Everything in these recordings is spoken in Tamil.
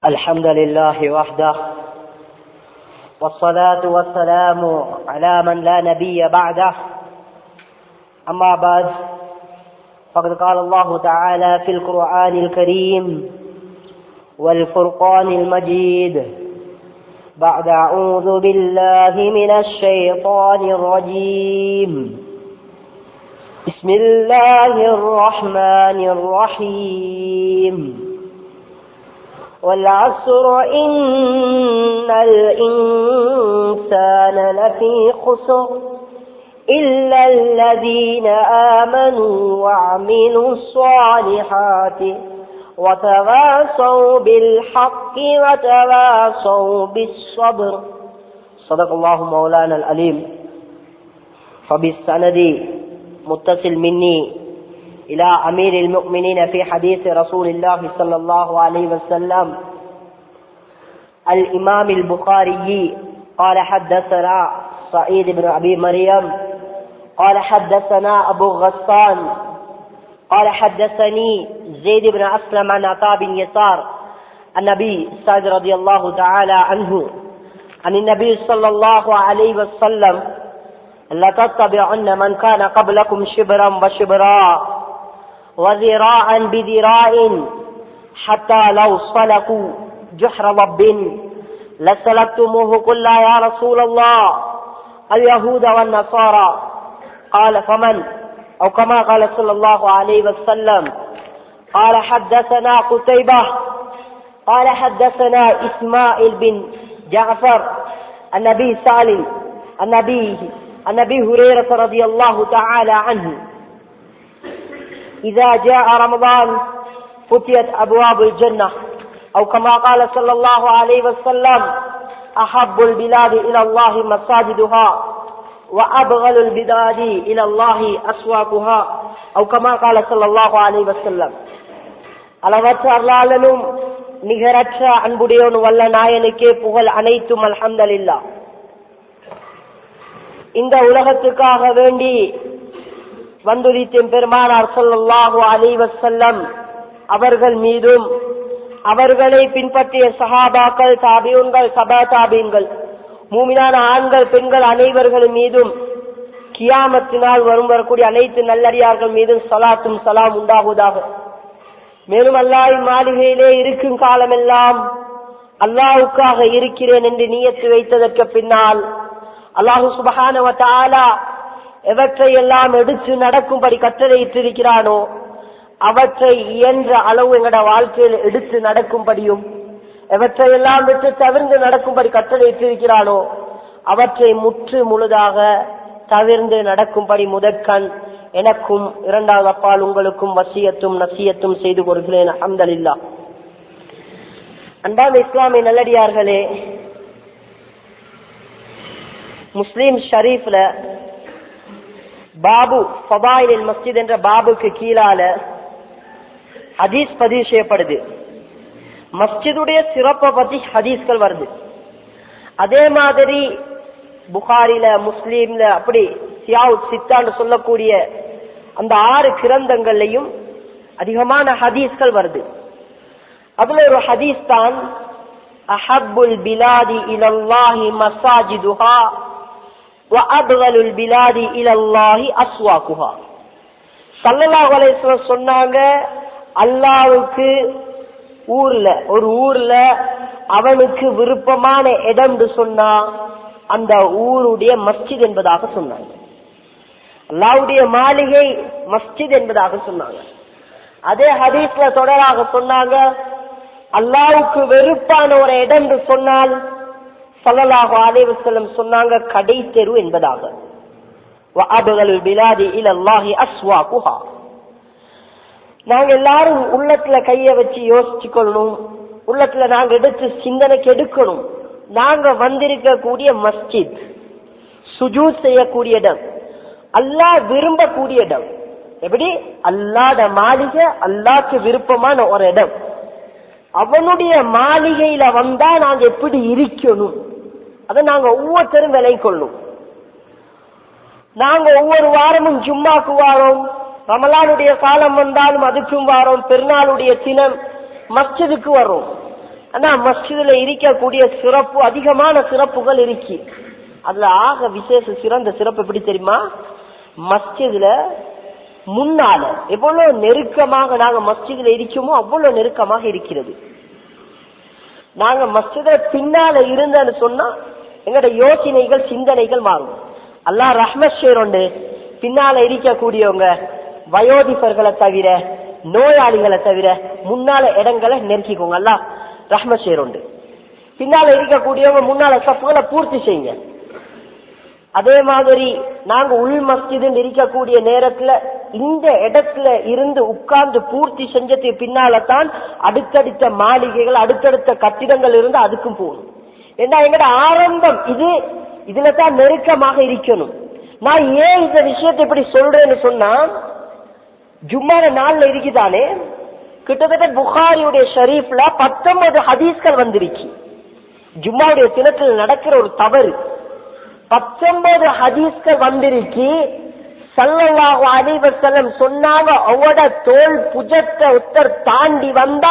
الحمد لله وحده والصلاة والسلام على من لا نبي بعده أما بعد فقد قال الله تعالى في القرآن الكريم والفرقان المجيد بعد أعوذ بالله من الشيطان الرجيم بسم الله الرحمن الرحيم والعصر إن الإنسان لفي خسر إلا الذين آمنوا وعملوا الصالحات وتواصوا بالحق وتواصوا بالصبر صدق الله مولانا العليم فبالسند متصل مني إلى أمير المؤمنين في حديث رسول الله صلى الله عليه وسلم الإمام البخاري قال حدثنا سعيد بن أبي مريم قال حدثنا أبو غسان قال حدثني زيد بن أسلم عن عطاء بن يسار النبي سعد رضي الله تعالى عنه عن النبي صلى الله عليه وسلم لتتبعن من كان قبلكم شبرا وشبرا وذراعا بذراع حتى لو صلقوا جحر رب لسلكتموه قل لا يا رسول الله اليهود والنصارى قال فمن أو كما قال صلى الله عليه وسلم قال حدثنا قتيبة قال حدثنا إسماعيل بن جعفر النبي سالم النبي النبي هريرة رضي الله تعالى عنه إذا جاء رمضان فتيت أبواب الجنة أو كما قال صلى الله عليه وسلم أحب البلاد إلى الله مساجدها وأبغل البلاد إلى الله أسواقها أو كما قال صلى الله عليه وسلم அளவற்ற அருளாளனும் நிகரற்ற அன்புடையவன் வல்ல நாயனுக்கே புகழ் அனைத்தும் அல்ஹம்தலில்லா இந்த உலகத்துக்காக வேண்டி வந்துரித்தின் பெருமானார் சொல்லல்லாஹு அலைவசல்லம் அவர்கள் மீதும் அவர்களை பின்பற்றிய சஹாபாக்கள் தாபியூன்கள் சபா தாபீன்கள் மூமினான ஆண்கள் பெண்கள் அனைவர்கள் மீதும் கியாமத்தினால் வரும் வரக்கூடிய அனைத்து நல்லடியார்கள் மீதும் சலாத்தும் சலாம் உண்டாகுவதாக மேலும் அல்லாஹ் மாளிகையிலே இருக்கும் காலமெல்லாம் அல்லாவுக்காக இருக்கிறேன் என்று நியத்து வைத்ததற்கு பின்னால் அல்லாஹு சுபகான எவற்றை எல்லாம் எடுத்து நடக்கும்படி கட்டளையிட்டிருக்கிறானோ அவற்றை இயன்ற அளவு எங்கட வாழ்க்கையில் எடுத்து நடக்கும்படியும் எவற்றையெல்லாம் விட்டு தவிர்ந்து நடக்கும்படி கட்டளையிட்டிருக்கிறானோ அவற்றை முற்று முழுதாக தவிர்ந்து நடக்கும்படி முதற்கண் எனக்கும் இரண்டாவது அப்பால் உங்களுக்கும் வசியத்தும் நசியத்தும் செய்து கொள்கிறேன் அந்தலில்லா அன்பான இஸ்லாமிய நல்லடியார்களே முஸ்லீம் ஷரீஃப்ல பாபு ஃபபாயில் மஸ்ஜித் என்ற பாபுக்கு கீழால ஹதீஸ் பதிவு செய்யப்படுது மஸ்ஜிதுடைய சிறப்பை பத்தி ஹதீஸ்கள் வருது அதே மாதிரி புகாரில முஸ்லீம்ல அப்படி சியாவு சித்தான்னு சொல்லக்கூடிய அந்த ஆறு கிரந்தங்கள்லையும் அதிகமான ஹதீஸ்கள் வருது அதுல ஒரு ஹதீஸ் தான் அஹப்புல் பிலாதி இலல்லாஹி மசாஜிதுஹா வஅப்கலுல் பிலாதி இலல்லாஹி அஸ்வாகுஹா ஸல்லல்லாஹு அலைஹி வஸல்லம் சொன்னாங்க அல்லாஹ்வுக்கு ஊர்ல ஒரு ஊர்ல அவனுக்கு விருப்பமான இடம் சொன்னா அந்த ஊருடைய மஸ்ஜித் என்பதாக சொன்னாங்க அல்லாவுடைய மாளிகை மஸ்ஜித் என்பதாக சொன்னாங்க அதே ஹதீஸ்ல தொடராக சொன்னாங்க அல்லாவுக்கு வெறுப்பான ஒரு இடம் சொன்னால் சொல்லலாக அலைவசல்லம் சொன்னாங்க கடை தெரு என்பதாக நாங்க எல்லாரும் உள்ளத்துல கைய வச்சு யோசிச்சு கொள்ளணும் உள்ளத்துல நாங்க எடுத்து சிந்தனைக்கு எடுக்கணும் நாங்க வந்திருக்க கூடிய மஸ்ஜித் சுஜூத் செய்யக்கூடிய இடம் அல்லாஹ் விரும்பக்கூடிய இடம் எப்படி அல்லாட மாளிகை அல்லாக்கு விருப்பமான ஒரு இடம் அவனுடைய மாளிகையில வந்தா நாங்க எப்படி இருக்கணும் அதை நாங்க ஒவ்வொருத்தரும் விலை கொள்ளும் நாங்க ஒவ்வொரு வாரமும் ஜும்மாக்கு வாரோம் ரமலானுடைய காலம் வந்தாலும் அதுக்கும் வாரோம் பெருநாளுடைய தினம் மஸ்ஜிதுக்கு வரோம் ஆனா மஸ்ஜிதுல இருக்கக்கூடிய சிறப்பு அதிகமான சிறப்புகள் இருக்கு அதுல ஆக விசேஷ சிறந்த சிறப்பு எப்படி தெரியுமா மஸ்ஜிதுல முன்னால எவ்வளவு நெருக்கமாக நாங்க மஸ்ஜிதுல இருக்கோமோ அவ்வளவு நெருக்கமாக இருக்கிறது நாங்க மஸ்ஜித பின்னால இருந்தன்னு சொன்னா எங்களோட யோசனைகள் சிந்தனைகள் மாறும் அல்லாஹ் ரஹ்மத் ஷேரோண்டு பின்னால இருக்கக்கூடியவங்க வயோதிபர்களை தவிர நோயாளிகளை தவிர முன்னால இடங்களை நெருக்கிக்கோங்க அல்லாஹ் ரஹ்மத் ஷேரோண்டு பின்னால இருக்கக்கூடியவங்க முன்னால சப்புகளை பூர்த்தி செய்யுங்க அதே மாதிரி நாங்க உள் மஸ்ஜிது இருக்கக்கூடிய நேரத்துல இந்த இடத்துல இருந்து உட்கார்ந்து பூர்த்தி செஞ்சதுக்கு பின்னால தான் அடுத்தடுத்த மாளிகைகள் அடுத்தடுத்த கட்டிடங்கள் இருந்து அதுக்கும் போகணும் ஏன்னா எங்கட ஆரம்பம் இது இதுல தான் நெருக்கமாக இருக்கணும் நான் ஏன் இந்த விஷயத்தை இப்படி சொல்றேன்னு சொன்னா ஜும்மான நாள்ல இருக்குதானே கிட்டத்தட்ட புகாரியுடைய ஷரீஃப்ல பத்தொன்பது ஹதீஸ்கள் வந்துருச்சு ஜும்மாவுடைய தினத்தில் நடக்கிற ஒரு தவறு பத்தொன்பது ஹதீஸ்கள் வந்திருக்கு சல்லல்லாஹு அலைஹி வஸல்லம் சொன்னாங்க அவட தோல் புஜத்தை ஒருத்தர் தாண்டி வந்தா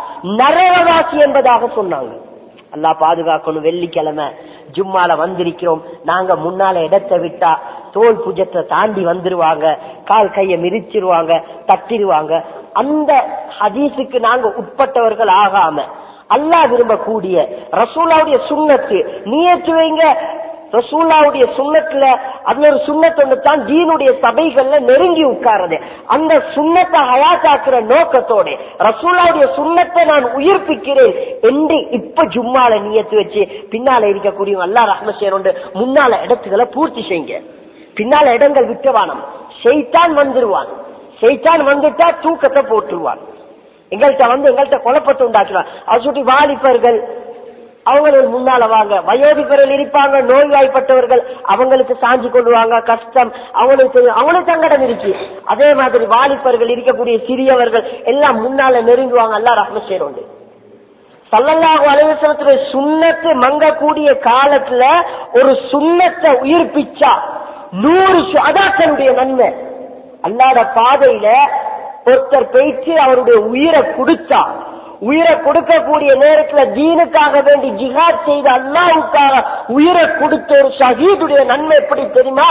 நரகவாசி என்பதாக சொன்னாங்க அல்லாஹ் பாதுகாக்கணும் வெள்ளிக்கிழமை ஜும்மால வந்திருக்கிறோம் நாங்க முன்னால இடத்தை விட்டா தோல் புஜத்தை தாண்டி வந்துருவாங்க கால் கைய மிதிச்சிருவாங்க தட்டிடுவாங்க அந்த ஹதீஸுக்கு நாங்க உட்பட்டவர்கள் ஆகாம அல்லாஹ் விரும்பக்கூடிய ரசூலாவுடைய சுண்ணத்து நீயத்து வைங்க ரசூல்லாவுடைய சுண்ணத்துல அதுல ஒரு சுண்ணத்து தான் தீனுடைய சபைகள்ல நெருங்கி உட்கார்றது அந்த சுண்ணத்தை ஹயாத்தாக்குற நோக்கத்தோட ரசூல்லாவுடைய சுண்ணத்தை நான் உயிர்ப்பிக்கிறேன் என்று இப்ப ஜும்மால நியத்து வச்சு பின்னால இருக்கக்கூடிய அல்லா ரஹ்மசேரோண்டு முன்னால இடத்துகளை பூர்த்தி செய்யுங்க பின்னால இடங்கள் விட்டவானம் செய்தான் வந்துருவான் செய்தான் வந்துட்டா தூக்கத்தை போட்டுருவான் எங்கள்கிட்ட வந்து எங்கள்கிட்ட குழப்பத்தை உண்டாக்குவான் அது சுட்டி வாலிபர்கள் அவங்களுக்கு முன்னால வாங்க வயோதிபர்கள் இருப்பாங்க நோய்வாய்ப்பட்டவர்கள் அவங்களுக்கு சாஞ்சி கொள்வாங்க கஷ்டம் அவங்களுக்கு தெரியும் அவங்களுக்கு சங்கடம் இருக்கு அதே மாதிரி வாலிபர்கள் இருக்கக்கூடிய சிறியவர்கள் எல்லாம் முன்னால நெருங்குவாங்க எல்லாம் ரஹ்ம சேரோண்டு சல்லல்லாஹு அலைவசனத்துடைய சுண்ணத்து மங்கக்கூடிய காலத்துல ஒரு சுண்ணத்தை உயிர்ப்பிச்சா நூறு சுதாக்களுடைய நன்மை அல்லாத பாதையில ஒருத்தர் பேச்சு அவருடைய உயிரை கொடுத்தா உயிரை கொடுக்கக்கூடிய நேரத்துல தீனுக்காக வேண்டி ஜிஹாத் செய்த அல்லாவுக்காக உயிரை கொடுத்த ஒரு ஷஹீதுடைய நன்மை எப்படி தெரியுமா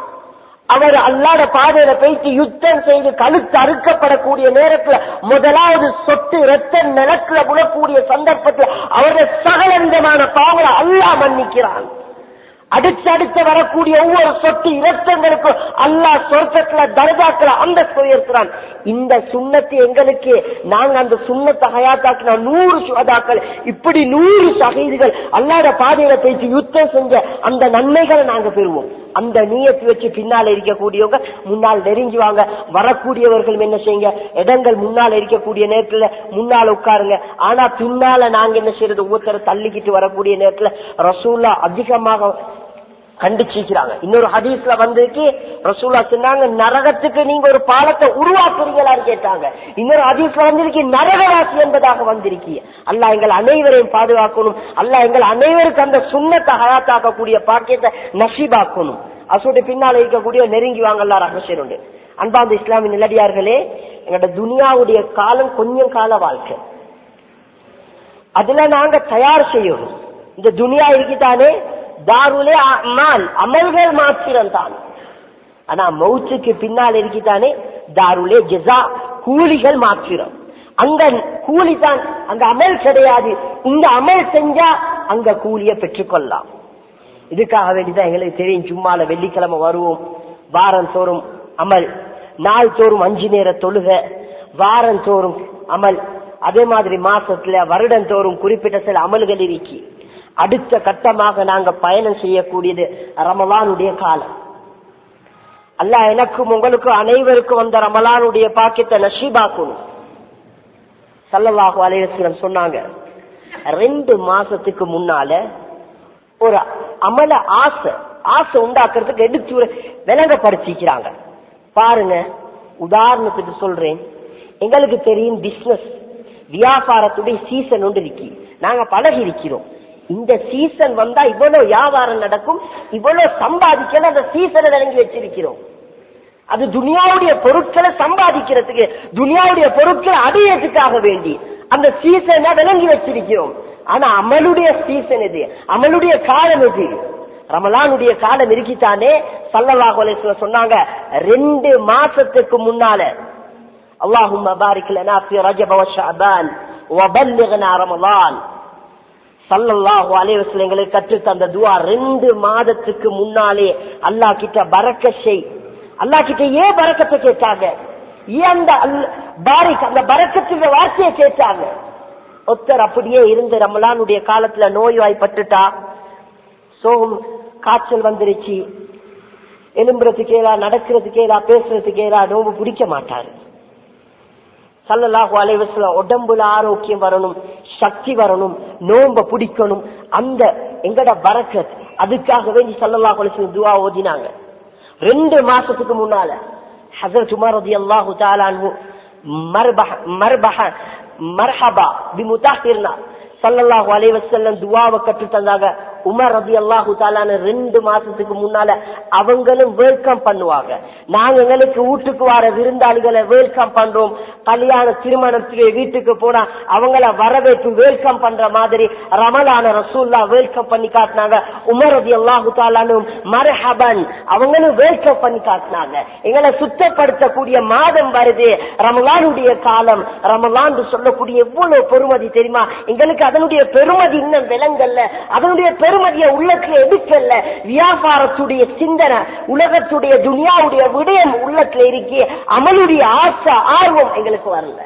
அவர் அல்லாத பாதையில பேசி யுத்தம் செய்து கழுத்து அறுக்கப்படக்கூடிய நேரத்துல முதலாவது சொட்டு ரத்த நிலத்துல விடக்கூடிய சந்தர்ப்பத்தில் அவருடைய சகல விதமான பாவங்களை அல்லா மன்னிக்கிறான் அடுத்தடுத்து வரக்கூடிய ஒவ்வொரு சொட்டு இரத்தங்களுக்கும் அல்லாஹ் சொர்க்கத்துல தர்ஜாக்களை அந்த உயர்த்துறான் இந்த சுண்ணத்து எங்களுக்கு நாங்க அந்த சுண்ணத்தை ஹயாத்தாக்கின நூறு சுகதாக்கள் இப்படி நூறு சகைதுகள் அல்லாத பாதையில பேசி யுத்தம் செஞ்ச அந்த நன்மைகளை நாங்க பெறுவோம் அந்த நீயத்து வச்சு பின்னால இருக்கக்கூடியவங்க முன்னால் நெருங்குவாங்க வரக்கூடியவர்கள் என்ன செய்யுங்க இடங்கள் முன்னால் இருக்கக்கூடிய நேரத்துல முன்னால் உட்காருங்க ஆனா பின்னால நாங்க என்ன செய்யறது ஒவ்வொருத்தரை தள்ளிக்கிட்டு வரக்கூடிய நேரத்துல ரசூல்லா அதிகமாக கண்டிச்சிக்கிறாங்க இன்னொரு ஹதீஸ்ல வந்திருக்கு ரசூலா சொன்னாங்க நரகத்துக்கு நீங்க ஒரு பாலத்தை உருவாக்குறீங்களான்னு கேட்டாங்க இன்னொரு ஹதீஸ்ல வந்திருக்கு நரகவாசி என்பதாக வந்திருக்கு அல்லாஹ் எங்கள் அனைவரையும் பாதுகாக்கணும் அல்லாஹ் எங்கள் அனைவருக்கு அந்த சுண்ணத்தை ஹயாத்தாக்கக்கூடிய பாக்கியத்தை நசீபாக்கணும் அசோட பின்னால் இருக்கக்கூடிய நெருங்கி வாங்கலாம் ரகசியம் உண்டு அன்பாந்த இஸ்லாமிய நிலடியார்களே எங்களோட துனியாவுடைய காலம் கொஞ்சம் கால வாழ்க்கை அதுல நாங்க தயார் செய்யணும் இந்த துனியா இருக்குதானே தாருலே அமால் அமல்கள் மாத்திரம் தான் ஆனா மௌத்துக்கு பின்னால் இருக்குதானே தாருலே ஜெசா கூலிகள் மாத்திரம் அங்க கூலி தான் அங்க அமல் கிடையாது இந்த அமல் செஞ்சா அங்க கூலிய பெற்றுக்கொள்ளலாம் இதுக்காக வேண்டிதான் எங்களுக்கு தெரியும் சும்மால வெள்ளிக்கிழமை வருவோம் வாரம் தோறும் அமல் நாள் தோறும் அஞ்சு நேர தொழுக வாரம் தோறும் அமல் அதே மாதிரி மாசத்துல வருடம் தோறும் குறிப்பிட்ட சில அமல்கள் இருக்கு அடுத்த கட்டமாக நாங்க பயணம் செய்யக்கூடியது ரமலானுடைய காலம் அல்லாஹ் எனக்கும் உங்களுக்கும் அனைவருக்கும் வந்த ரமலானுடைய பாக்கியத்தை நஷீபாக்கணும் சல்லல்லாஹு அலையம் சொன்னாங்க ரெண்டு மாசத்துக்கு முன்னால ஒரு அமல ஆசை ஆசை உண்டாக்குறதுக்கு எடுத்து விளங்கப்படுத்திக்கிறாங்க பாருங்க உதாரணத்துக்கு சொல்றேன் எங்களுக்கு தெரியும் பிசினஸ் வியாபாரத்துடைய சீசன் ஒன்று இருக்கு நாங்க பழகி இருக்கிறோம் இந்த சீசன் வந்தா இவ்வளவு வியாபாரம் நடக்கும் இவ்வளவு சம்பாதிக்கணும் அந்த சீசனை விளங்கி வச்சிருக்கிறோம் அது துனியாவுடைய பொருட்களை சம்பாதிக்கிறதுக்கு துனியாவுடைய பொருட்களை அடையறதுக்காக வேண்டி அந்த சீசனை விளங்கி வச்சிருக்கிறோம் ஆனா அமலுடைய சீசன் இது அமலுடைய காலம் இது ரமலானுடைய காலம் இருக்கித்தானே சல்லல்லாஹு அலைஹி வஸல்லம் சொன்னாங்க ரெண்டு மாசத்துக்கு முன்னால அல்லாஹும்ம பாரிக் லனா ஃபி ரஜப வ ஷஅபான் வ பல்லிக்னா ரமலான் சல்லல்லாஹு அலைஹி வஸல்லம் எங்களுக்கு கற்று தந்த துஆ ரெண்டு மாதத்துக்கு முன்னாலே அல்லாஹ் கிட்ட பரக்க செய் அல்லாஹ் கிட்ட ஏன் பரக்கத்தை கேட்டாங்க ஏன் அந்த அல்- பாரிக் அந்த பரக்கத்துக்கு வார்த்தையை கேட்டாங்க ஒருத்தர் அப்படியே இருந்து ரமலானுடைய காலத்துல நோய்வாய்ப்பட்டுட்டா சோகம் காய்ச்சல் வந்துருச்சு எலும்புறதுக்கு ஏதா நடக்கிறதுக்கு ஏதா பேசுறதுக்கு ஏதா நோம்பு பிடிக்க மாட்டாரு சல்லல்லாஹு அலைஹி வஸல்லம் உடம்புல ஆரோக்கியம் வரணும் சக்தி வரணும் நோம்ப பிடிக்கணும் அந்த எங்கட பரக்கத் அதுக்காக வேண்டி சல்லல்லாஹு அலைஹி வஸல்லம் துஆ ஓதினாங்க ரெண்டு மாசத்துக்கு முன்னால ஹஜரத் உமர் ரலியல்லாஹு தஆலா அன்ஹு மர்பஹ மர்பஹ மர்ஹபா பிமுதாஹிர்னா சல்லல்லாஹு அலைஹி வஸல்லம் துஆவை கற்று தந்தாங்க உமர் ரலியல்லாஹு தஆலான்னு ரெண்டு மாசத்துக்கு முன்னால அவங்களும் வெல்கம் பண்ணுவாங்க நாங்க எங்களுக்கு வீட்டுக்கு வர விருந்தாளிகளை வெல்கம் பண்றோம் கல்யாண திருமணத்துக்கு வீட்டுக்கு போனா அவங்கள வரவேற்று வெல்கம் பண்ற மாதிரி ரமலான ரசூல்லா வெல்கம் பண்ணி காட்டினாங்க உமர் ரலியல்லாஹு தஆலானும் மர்ஹபன் அவங்களும் வெல்கம் பண்ணி காட்டினாங்க எங்களை சுத்தப்படுத்தக்கூடிய மாதம் வருது ரமலானுடைய காலம் ரமலான் சொல்லக்கூடிய எவ்வளவு பெருமதி தெரியுமா எங்களுக்கு அதனுடைய பெருமதி இன்னும் விளங்கல்ல அதனுடைய பெருமதியை உள்ளத்துல எடுக்கல வியாபாரத்துடைய சிந்தனை உலகத்துடைய துனியாவுடைய விடயம் உள்ளத்துல இருக்கே அமலுடைய ஆசை ஆர்வம் எங்களுக்கு வரல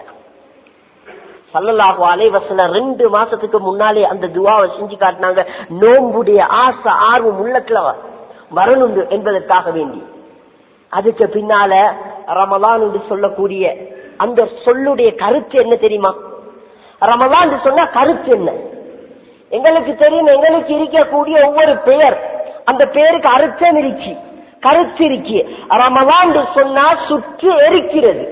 சல்லல்லாஹு அலைவசல ரெண்டு மாசத்துக்கு முன்னாலே அந்த துவாவை செஞ்சு காட்டினாங்க நோம்புடைய ஆசை ஆர்வம் உள்ளத்துல வரணும் என்பதற்காக வேண்டி அதுக்கு பின்னால ரமலான் என்று சொல்லக்கூடிய அந்த சொல்லுடைய கருத்து என்ன தெரியுமா ரமலான் என்று சொன்னா கருத்து என்ன எங்களுக்கு தெரியும் எங்களுக்கு இருக்கக்கூடிய ஒவ்வொரு பெயர் அந்த பெயருக்கு அர்த்தம் இருக்கு கருத்து இருக்கு ரமலான் என்று சொன்னா சுற்று எரிக்கிறது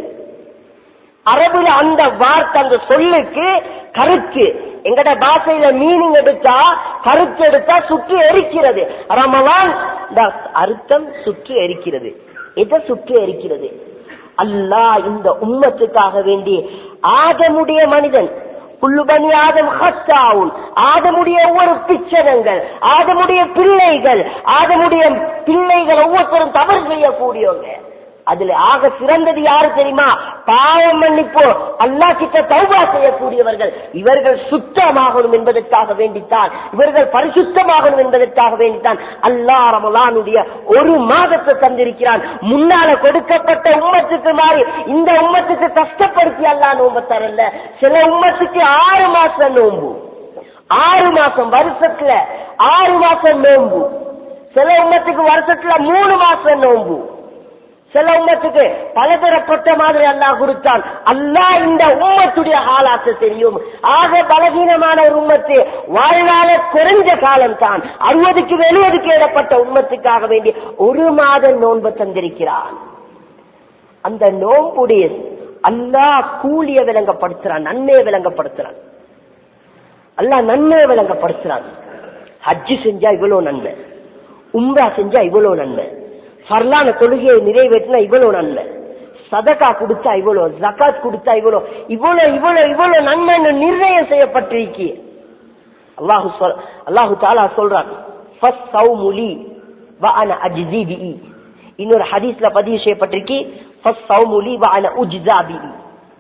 அரபுல அந்த வார்த்தை அந்த சொல்லுக்கு கருத்து எங்கட பாஷையில மீனிங் எடுத்தா கருத்து எடுத்தா சுற்று எரிக்கிறது ரமலான் இந்த அர்த்தம் சுற்று எரிக்கிறது எதை சுற்று எரிக்கிறது அல்லாஹ் இந்த உம்மத்துக்காக வேண்டி ஆதமுடைய மனிதன் புல்லுபனி ஆதம் ஹத்தாவுன் ஆதமுடைய ஒவ்வொரு பிச்சனங்கள் ஆதமுடைய பிள்ளைகள் ஆதமுடைய பிள்ளைகள் ஒவ்வொருத்தரும் தவறு செய்யக்கூடியவங்க அதுல ஆக சிறந்தது யாரு தெரியுமா பாவம் மன்னிப்போ அல்லா கிட்ட தௌபா செய்யக்கூடியவர்கள் இவர்கள் சுத்தமாகணும் என்பதற்காக வேண்டித்தான் இவர்கள் பரிசுத்தமாகணும் என்பதற்காக வேண்டித்தான் அல்லா ரமலானுடைய ஒரு மாதத்தை தந்திருக்கிறான் முன்னால கொடுக்கப்பட்ட உம்மத்துக்கு மாறி இந்த உம்மத்துக்கு கஷ்டப்படுத்தி அல்லா நோம்ப தரல சில உம்மத்துக்கு ஆறு மாசம் நோம்பு ஆறு மாசம் வருஷத்துல ஆறு மாசம் நோம்பு சில உம்மத்துக்கு வருஷத்துல மூணு மாசம் நோம்பு சில உம்மத்துக்கு பலதரப்பட்ட மாதிரி அல்லாஹ் கொடுத்தான் அல்லாஹ் இந்த உம்மத்துடைய ஹாலாத்து தெரியும் ஆக பலகீனமான ஒரு உம்மத்து வாழ்நாள குறைஞ்ச காலம் தான் அறுபதுக்கு எழுபதுக்கு இடப்பட்ட உம்மத்துக்காக வேண்டி ஒரு மாதம் நோன்பு தந்திருக்கிறான் அந்த நோன்புடைய அல்லாஹ் கூலிய விளங்கப்படுத்துறான் நன்மையை விளங்கப்படுத்துறான் அல்லாஹ் நன்மையை விளங்கப்படுத்துறான் ஹஜ்ஜு செஞ்சா இவ்வளவு நன்மை உம்ரா செஞ்சா இவ்வளவு நன்மை ஃபர்லான தொழுகையை நிறைவேற்றினா இவ்வளவு நன்மை சதகா கொடுத்தா இவ்வளவு ஜகாத் கொடுத்தா இவ்வளவு இவ்வளவு இவ்வளவு இவ்வளவு நன்மை நிர்ணயம் செய்யப்பட்டிருக்கு அல்லாஹு சொல் அல்லாஹு தாலா சொல்றான் ஃபஸ்ட் சௌமுலி வ அன அஜ்ஸி பிஇ இன்னொரு ஹதீஸ்ல பதிவு செய்யப்பட்டிருக்கு ஃபஸ்ட் சௌமுலி வ அன உஜ்ஸா பிஇ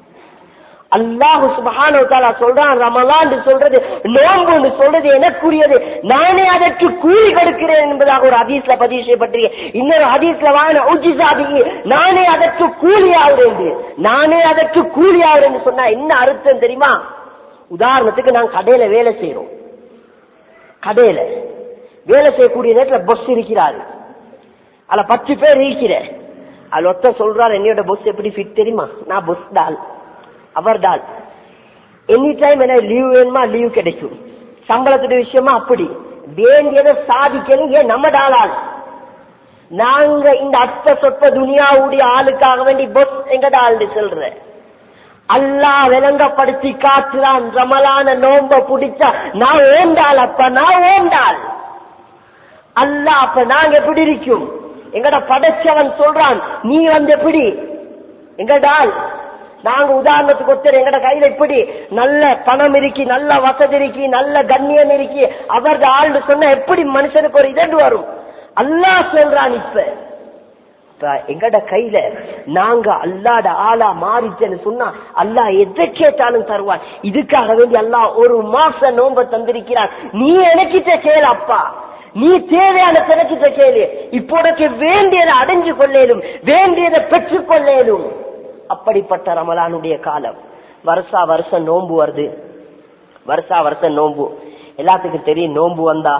அல்லாஹு சுபஹானஹு தஆலா சொல்றான் ரமலான் சொல்றது நோன்பு சொல்றது எனக்குரியது நானே அதற்கு கூலி கொடுக்கிறேன் என்பதாக ஒரு ஹதீஸ்ல பதிவு செய்யப்பட்டிருக்கு இன்னொரு ஹதீஸ்ல வாங்க உஜிசாபி நானே அதற்கு கூலி ஆகுறேன் நானே அதற்கு கூலி ஆகுறேன்னு சொன்னா என்ன அர்த்தம் தெரியுமா உதாரணத்துக்கு நான் கடையில வேலை செய்யறோம் கடையில வேலை செய்யக்கூடிய நேரத்துல பஸ் இருக்கிறாரு அதுல பத்து பேர் இருக்கிறேன் அதுல ஒருத்தர் சொல்றாரு என்னையோட பஸ் எப்படி ஃபிட் தெரியுமா நான் பஸ் டால் அவர் டால் எனி டைம் என்ன லீவ் வேணுமா லீவ் கிடைக்கும் சம்பளத்துடைய விஷயமா அப்படி வேண்டியதை சாதிக்கணும் ஏன் நம்ம டாலால் நாங்க இந்த அற்ப சொற்ப துனியாவுடைய ஆளுக்காக வேண்டி பொஸ் எங்க டால் சொல்ற அல்லாஹ் விளங்கப்படுத்தி காட்டுறான் ரமலான நோம்ப புடிச்சா நான் ஓண்டாள் அப்ப நான் ஓண்டாள் அல்லாஹ் அப்ப நாங்க எப்படி இருக்கும் எங்கட படைச்சவன் சொல்றான் நீ வந்து எப்படி எங்கடால் நாங்க உதாரணத்துக்கு ஒருத்தர் எங்கட கையில இப்படி நல்ல பணம் இருக்கி நல்ல வசதி இருக்கி நல்ல கண்ணியம் இருக்கி அவரது ஆள்னு சொன்னா எப்படி மனுஷனுக்கு ஒரு இதண்டு வரும் அல்லாஹ் சொல்றான் இப்ப இப்ப எங்கட கையில நாங்க அல்லாட ஆளா மாறிச்சேன்னு சொன்னா அல்லாஹ் எதை கேட்டாலும் தருவான் இதுக்காக வேண்டி அல்லாஹ் ஒரு மாச நோம்ப தந்திருக்கிறான் நீ எனக்கிட்ட கேளு அப்பா நீ தேவையான தினக்கிட்ட கேளு இப்போ உனக்கு வேண்டியதை அடைஞ்சு கொள்ளேலும் வேண்டியதை பெற்றுக் கொள்ளேலும் அப்படிப்பட்ட ரமலானுடைய காலம் வருஷா வருஷம் நோன்பு வருது வருஷா வருஷம் நோன்பு எல்லாத்துக்கும் தெரியும் நோன்பு வந்தா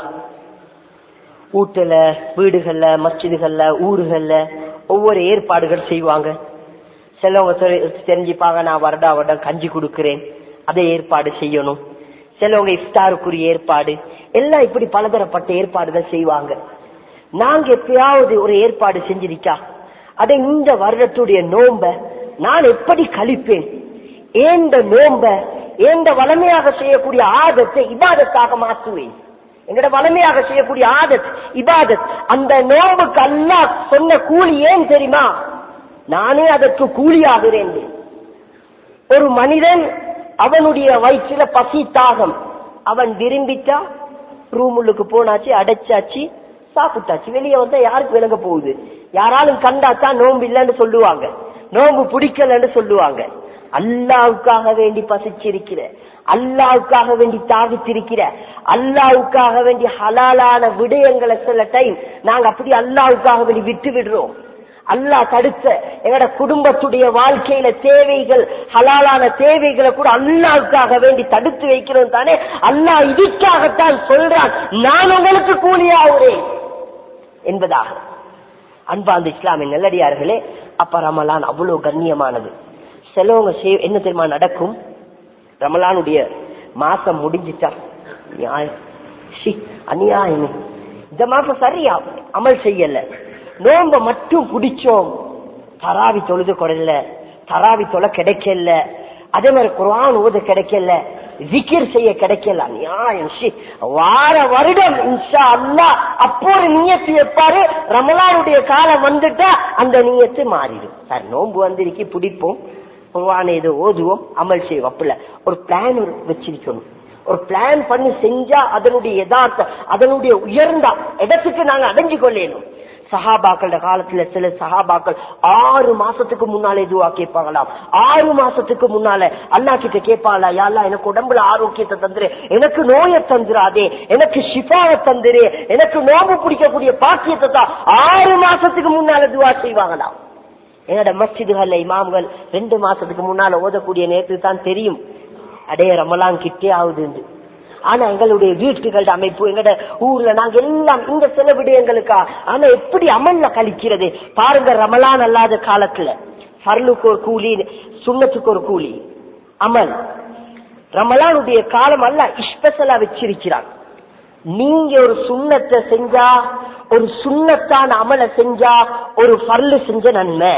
வீட்டுல வீடுகள்ல மஸ்ஜிதுகள்ல ஊர்கள்ல ஒவ்வொரு ஏற்பாடுகள் செய்வாங்க சிலவங்க தெரி- தெரிஞ்சுப்பாங்க நான் வருடா வருடம் கஞ்சி கொடுக்கிறேன் அதை ஏற்பாடு செய்யணும் சிலவங்க இஃப்தாருக்குரிய ஏற்பாடு எல்லாம் இப்படி பலதரப்பட்ட ஏற்பாடுகள் செய்வாங்க நாங்க எப்பயாவது ஒரு ஏற்பாடு செஞ்சிருக்கா அதை இந்த வருடத்துடைய நோம்ப நான் எப்படி கழிப்பேன் ஏந்த நோம்ப ஏந்த வளமையாக செய்யக்கூடிய ஆதத்தை இபாதத்தாக மாற்றுவேன் எங்கட வளமையாக செய்யக்கூடிய ஆதத் இபாதத் அந்த நோம்புக்கு அல்லாஹ் சொன்ன கூலி ஏன் தெரியுமா நானே அதற்கு கூலியாகிறேன் ஒரு மனிதன் அவனுடைய வயிற்றில பசி தாகம் அவன் விரும்பிட்டா ரூமுள்ளுக்கு போனாச்சு அடைச்சாச்சு சாப்பிட்டாச்சு வெளியே வந்தா யாருக்கு விளங்க போகுது யாராலும் கண்டாத்தான் நோம்பு இல்லைன்னு சொல்லுவாங்க நோம்பு பிடிக்கலன்னு சொல்லுவாங்க அல்லாவுக்காக வேண்டி பசிச்சிருக்கிற அல்லாவுக்காக வேண்டி தாவித்திருக்கிற அல்லாவுக்காக வேண்டி ஹலாலான விடயங்களை சில டைம் நாங்க அப்படி அல்லாவுக்காக வேண்டி விட்டு விடுறோம் அல்லாஹ் தடுத்த எங்கட குடும்பத்துடைய வாழ்க்கையில தேவைகள் ஹலாலான தேவைகளை கூட அல்லாவுக்காக வேண்டி தடுத்து வைக்கிறோம் தானே அல்லாஹ் இதுக்காகத்தான் சொல்றான் நான் உங்களுக்கு கூலியாகிறேன் என்பதாக அன்பாந்த இஸ்லாமிய நல்லடியார்களே அப்ப ரமலான் அவ்வளவு கண்ணியமானது சிலவங்க செய்- என்ன தெரியுமா நடக்கும் ரமலானுடைய மாசம் முடிஞ்சிட்டா நியாயம் ஷி, அநியாயம் இந்த மாசம் சரியா அமல் செய்யல நோம்ப மட்டும் குடிச்சோம் தராவி தொழுது கொடல தராவி தொலை கிடைக்கல அதே மாதிரி குர்ஆன் ஓத கிடைக்கல ஜிக்கிர் செய்ய கிடைக்கல நியாயம் ஷி. வார வருடம் இன்ஷா அல்லாஹ் அப்போ ஒரு நியத்து வைப்பாரு ரமலானுடைய காலம் வந்துட்டா அந்த நியத்து மாறிடும் சார் நோன்பு வந்திருக்கு பிடிப்போம் குர்ஆனை இது ஓதுவோம் அமல் செய்வோம் அப்பல ஒரு பிளான் வச்சிருக்கணும் ஒரு பிளான் பண்ணி செஞ்சா அதனுடைய யதார்த்த அதனுடைய உயர்ந்த இடத்துக்கு நாங்க அடைஞ்சு கொள்ளணும் சஹாபாக்கள காலத்துல சில சஹாபாக்கள் ஆறு மாசத்துக்கு முன்னாலே இதுவா கேட்பாங்களாம் ஆறு மாசத்துக்கு முன்னால அல்லா கிட்ட கேட்பாங்களா யாழ்லா எனக்கு உடம்புல ஆரோக்கியத்தை தந்துரு எனக்கு நோயை தந்துராதே எனக்கு ஷிஃபாவை தந்துரு எனக்கு நோம்பு பிடிக்கக்கூடிய பாக்கியத்தை தான் ஆறு மாசத்துக்கு முன்னால துவா செய்வாங்களாம் என்னோட மஸ்ஜிதுகள்ல இமாம்கள் ரெண்டு மாசத்துக்கு முன்னால ஓதக்கூடிய நேரத்துக்கு தான் தெரியும் அடைய ரமலான் கிட்டே ஆகுது ஆனா எங்களுடைய வீட்டுகளோட அமைப்பு எங்கட ஊர்ல நாங்க எல்லாம் இந்த சில விடயங்களுக்கா ஆனா எப்படி அமல்ல கழிக்கிறது பாருங்க ரமலான் அல்லாத காலத்துல ஃபர்லுக்கு ஒரு கூலி சுண்ணத்துக்கு ஒரு கூலி அமல் ரமலானுடைய காலம் அல்ல ஸ்பெஷலா வச்சிருக்கிறான் நீங்க ஒரு சுண்ணத்தை செஞ்சா ஒரு சுண்ணத்தான அமலை செஞ்சா ஒரு ஃபர்லு செஞ்ச நன்மை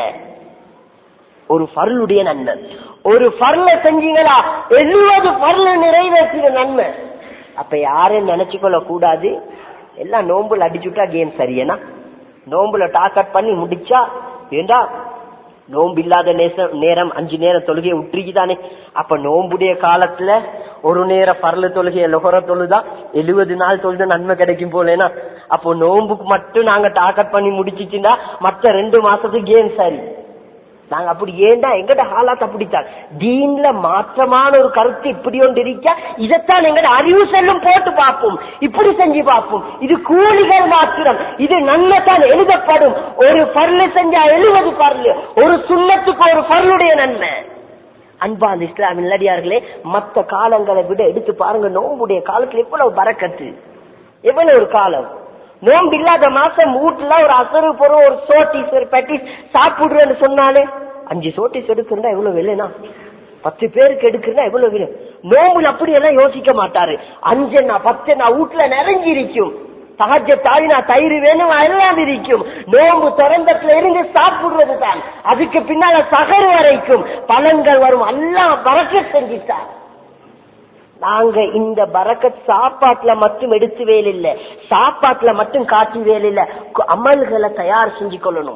ஒரு ஃபர்லுடைய நன்மை ஒரு ஃபர்ல செஞ்சீங்களா எழுபது ஃபர்ல நிறைவேற்றின நன்மை அப்ப யாரும் நினைச்சுக்கொள்ள கூடாது எல்லாம் நோம்புல அடிச்சுட்டா கேம் சரியனா நோம்புல டாக்கட் பண்ணி முடிச்சா ஏண்டா நோம்பு இல்லாத நேசம் நேரம் அஞ்சு நேரம் தொழுகையை விட்டுருக்குதானே அப்ப நோம்புடைய காலத்துல ஒரு நேர பரல தொழுகைய லொகர தொழுதா எழுபது நாள் தொழுத நன்மை கிடைக்கும் போலேனா அப்போ நோம்புக்கு மட்டும் நாங்க டாக்கட் பண்ணி முடிச்சிச்சுன்னா மத்த ரெண்டு மாசத்துக்கு கேம் சரி நாங்க அப்படி ஏண்டா எங்கட ஹாலாத் அப்படித்தான் தீன்ல மாற்றமான ஒரு கருத்து இப்படி ஒன்று இருக்கா இதைத்தான் எங்கட அறிவு செல்லும் போட்டு பார்ப்போம் இப்படி செஞ்சு பார்ப்போம் இது கூலிகள் மாத்திரம் இது நன்மைத்தான் எழுதப்படும் ஒரு பர்லு செஞ்சா எழுபது பர்லு ஒரு சுண்ணத்துக்கு ஒரு பர்லுடைய நன்மை அன்பாந்த இஸ்லாமின் நல்லடியார்களே மத்த காலங்களை விட எடுத்து பாருங்க நோம்புடைய காலத்துல எவ்வளவு பறக்கத்து எவ்வளவு ஒரு காலம் நோம்பு இல்லாத மாசம் வீட்டுல ஒரு அசரு பொருள் ஒரு சோட்டிஸ் ஒரு பெட்டிஸ் சாப்பிடுறேன்னு சொன்னாலே அஞ்சு சோட்டிஸ் எடுக்கிறதா எவ்வளவு விலைனா பத்து பேருக்கு எடுக்கிறதா எவ்வளவு விலை நோம்புல அப்படி எல்லாம் யோசிக்க மாட்டாரு அஞ்சு பத்து நான் வீட்டுல நிறைஞ்சிருக்கும் சகஜ தாயினா தயிர் வேணும் எல்லாம் இருக்கும் நோம்பு திறந்தத்துல இருந்து சாப்பிடுறது தான் அதுக்கு பின்னால சகர் வரைக்கும் பழங்கள் வரும் எல்லாம் வரக்க செஞ்சுட்டார் நாங்க இந்த பரக்கத் சாப்பாட்டுல மட்டும் எடுத்து வேலை இல்ல சாப்பாட்டுல மட்டும் காட்டி வேலை இல்ல கு- அமல்களை தயார் செஞ்சு கொள்ளணும்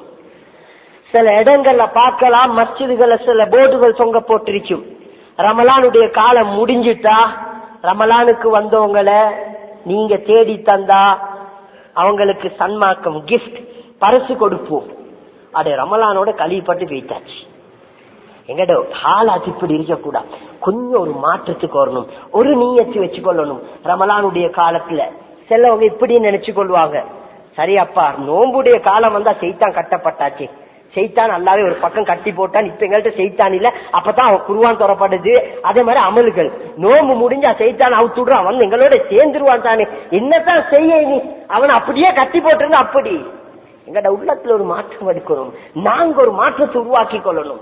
சில இடங்கள்ல பார்க்கலாம் மஸ்ஜிதுகளை சில போர்டுகள் தொங்க போட்டிருக்கும் ரமலானுடைய காலம் முடிஞ்சிட்டா ரமலானுக்கு வந்தவங்களை நீங்க தேடி தந்தா அவங்களுக்கு சன்மார்க்கம் கிஃப்ட் பரிசு கொடுப்போம் அது ரமலானோட கழிப்பட்டு போயிட்டாச்சு எங்கட ஹாலாத்து இப்படி இருக்கக்கூடாது கொஞ்சம் ஒரு மாற்றத்துக்கு வரணும் ஒரு நீயத்து வச்சுக்கொள்ளணும் ரமலானுடைய காலத்துல சிலவங்க இப்படி நினைச்சு கொள்வாங்க சரி அப்பா நோம்புடைய காலம் வந்தா செய்தான் கட்டப்பட்டாச்சு செய்தான் நல்லாவே ஒரு பக்கம் கட்டி போட்டான் இப்ப எங்கள்கிட்ட செய்தான் இல்ல அப்பதான் அவன் குருவான் தொடப்படுது அதே மாதிரி அமல்கள் நோம்பு முடிஞ்சா செய்தான் அவுத்துடுறான் அவன் எங்களோட சேர்ந்துருவான் தானே என்னத்தான் செய்ய நீ அவன் அப்படியே கட்டி போட்டிருந்தா அப்படி எங்கட உள்ளத்துல ஒரு மாற்றம் எடுக்கணும் நாங்க ஒரு மாற்றத்தை உருவாக்கி கொள்ளணும்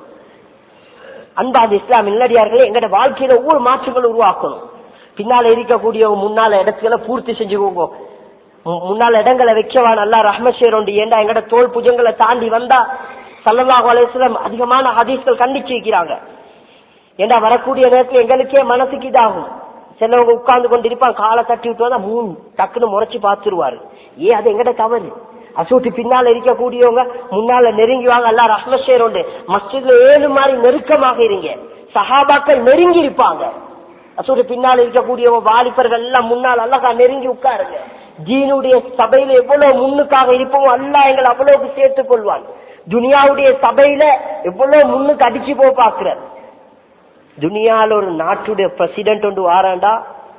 அன்பாது இஸ்லாம் இல்லடியார்களே எங்கட வாழ்க்கையில ஒவ்வொரு மாற்றங்களும் உருவாக்கணும் பின்னால இருக்கக்கூடிய முன்னால இடத்துல பூர்த்தி செஞ்சுக்கோங்க மு- முன்னால இடங்களை வைக்கவா நல்லா ரஹ்மஷேரோண்டு ஏண்டா எங்கட தோல் புஜங்களை தாண்டி வந்தா சல்லல்லாஹு அலைஹிஸ்ஸலாம் அதிகமான ஹதீஸ்கள் கண்டிச்சு வைக்கிறாங்க ஏண்டா வரக்கூடிய நேரத்துல எங்களுக்கே மனசுக்கு இதாகும் சிலவங்க உட்கார்ந்து கொண்டு இருப்பான் காலை தட்டி விட்டு வந்தா மூணு டக்குன்னு முறைச்சு பார்த்துருவாரு ஏன் அது எங்கட தவறு அசூட்டி பின்னால இருக்கக்கூடியவங்க முன்னால நெருங்கி வாங்க அல்லா ரஹ்மஷேர் உண்டு மஸ்ஜித்ல ஏழு மாதிரி நெருக்கமாக இருங்க சஹாபாக்கள் நெருங்கி இருப்பாங்க அசூட்டி பின்னால இருக்கக்கூடியவங்க வாலிபர்கள் எல்லாம் முன்னால் அழகா நெருங்கி உட்காருங்க ஜீனுடைய சபையில எவ்வளவு முன்னுக்காக இருப்போமோ அல்லாஹ் எங்களை அவ்வளவு சேர்த்துக் கொள்வான் துனியாவுடைய சபையில எவ்வளவு முன்னுக்கு அடிச்சு போ பாக்குறார் துனியால ஒரு நாட்டுடைய பிரசிடென்ட் ஒன்று வாராண்டா